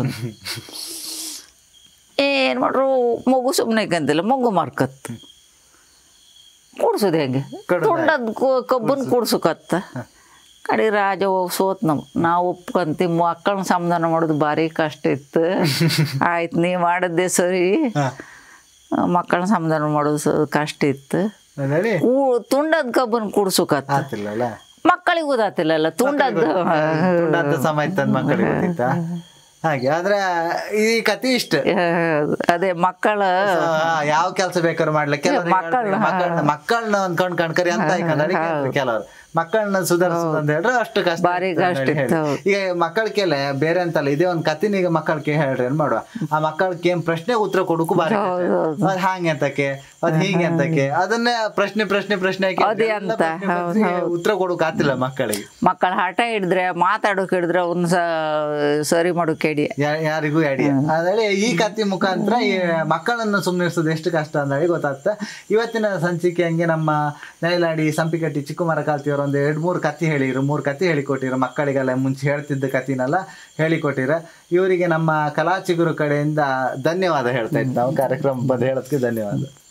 ಏನು ಮಾಡ್ರು ಮಗು ಸುಮ್ಮನೆ ಕಂತಿಲ್ಲ ಮಗು ಮಾರ್ಕತ್ತು ಕೂಡ್ಸೋದು ಹೆಂಗೆ ಕಡ್ದಾಯ್ತು. ತುಂಡದ ಕಬ್ಬನ್ ಕೂಡ್ಸಕತ್ತ ಕಡೆ ರಾಜ ಹೋಗಿ ಸೋತ್ ನಾವು ನಾವು ಒಪ್ಕೊಂತೀವಿ ಮಕ್ಕಳನ್ನ ಸಮಾಧಾನ ಮಾಡೋದು ಭಾರಿ ಕಷ್ಟ ಇತ್ತು ಆಯ್ತು ನೀ ಮಾಡಿದ್ದೆ ಸರಿ ಮಕ್ಕಳನ್ನ ಸಮಾಧಾನ ಮಾಡೋದು ಸ- ಕಷ್ಟ ಇತ್ತು ನಡಿ ಕೂ ತುಂಡದ ಕಬ್ಬನ್ ಕೂಡ್ಸಕತ್ತ ಆತಿಲ್ಲಲ್ಲ ಮಕ್ಕಳಿಗೆ ಗೊತ್ತಾತಿಲ್ಲಲ್ಲ ತುಂಡದ್ದು ತುಂಡಾದ ಸಮಯ ತಂದ್ ಮಕ್ಕಳಿಗೆ ಗೊತ್ತಿತ್ತ ಹಾಗೆ ಆದ್ರೆ ಈ ಕತಿ ಇಷ್ಟ ಅದೇ ಮಕ್ಕಳ ಯಾವ ಕೆಲಸ ಬೇಕಾದ್ರೂ ಮಾಡ್ಲಿಕ್ಕೆ ಮಕ್ಕಳ್ನ, ಮಕ್ಕಳನ್ನ ಅಂದ್ಕೊಂಡ್ ಕಣ್ಕರಿ ಅಂತ ಆಯ್ಕೊಂಡ್ರೆ ಕೆಲವರು ಮಕ್ಕಳನ್ನ ಸುಧಾರಿಸೋದು ಅಂತ ಹೇಳಿದ್ರೆ ಅಷ್ಟು ಕಷ್ಟ ಬಾರಿ ಇತ್ತು ಅಂತ ಕಷ್ಟ ಹೇಳಿ. ಇತ್ತು, ಹೌದು. ಈಗ ಮಕ್ಕಳ ಕೇಳೆ ಬೇರೆ ಅಂತಲ್ಲ ಇದೇ ಒಂದ್ ಕತಿನ ಈಗ ಮಕ್ಕಳಿಗೆ ಹೇಳ್ರಿ ಏನ್ ಮಾಡುವ ಆ ಮಕ್ಕಳಿಗೆ ಏನ್ ಪ್ರಶ್ನೆ ಉತ್ತರ ಕೊಡಕ್ಕೂ ಬಾರಿ ಕಷ್ಟ. ಹೌದು, ಹೌದು. ಅದ್ ಹಾಂಗೆ ಅಂತಕ್ಕೆ ಅದ್ ಹೀಗೆ ಅಂತಕ್ಕೆ ಅದನ್ನೇ ಪ್ರಶ್ನೆ ಪ್ರಶ್ನೆ ಪ್ರಶ್ನೆ ಹಾಕಿ ಅದೇ ಎಲ್ಲ ಅಂತ, ಪ್ರಶ್ನೆ ಹೌದು, ಪ್ರಶ್ನೆಗೆ ಹೌದು. ಉತ್ತರ ಕೊಡಕ್ ಆತಿಲ್ಲ ಮಕ್ಕಳಿಗೆ ಮಕ್ಕಳ ಹಠ ಹಿಡಿದ್ರೆ ಮಾತಾಡೋಕೆ ಹಿಡಿದ್ರೆ ಅವ್ನ ಸರಿ ಮಾಡೋಕೆ ಹಿಡಿ ಯಾ- ಯಾರಿಗೂ ಅಡಿ ಅದ್ರಲ್ಲಿ ಈ ಕತ್ತಿ ಮುಖಾಂತರ ಈ ಮಕ್ಕಳನ್ನು ಸುಮ್ಮನಿರ್ಸೋದು ಎಷ್ಟು ಕಷ್ಟ ಅಂತ ಗೊತ್ತಾಗ್ತದೆ ಇವತ್ತಿನ ಸಂಚಿಕೆ ಹಂಗೆ ನಮ್ಮ ನೈಲಾಡಿ ಸಂಪಿಕಟ್ಟಿ ಚಿಕ್ಕಮರ ಕಾಲ್ತಿಯವರು ಒಂದು ಎರಡು ಮೂರು ಕತ್ತಿ ಹೇಳಿರು ಮೂರು ಕತ್ತಿ ಹೇಳಿಕೊಟ್ಟಿರು ಮಕ್ಕಳಿಗೆಲ್ಲ ಮುಂಚೆ ಹೇಳ್ತಿದ್ದ ಕತ್ತಿನೆಲ್ಲ ಹೇಳಿಕೊಟ್ಟಿರ ಇವರಿಗೆ ನಮ್ಮ ಕಲಾ ಚಿಗುರು ಕಡೆಯಿಂದ ಧನ್ಯವಾದ ಹೇಳ್ತಾ ಇತ್ತು ನಾವು ಕಾರ್ಯಕ್ರಮ ಬಂದು ಹೇಳೋದಕ್ಕೆ ಧನ್ಯವಾದ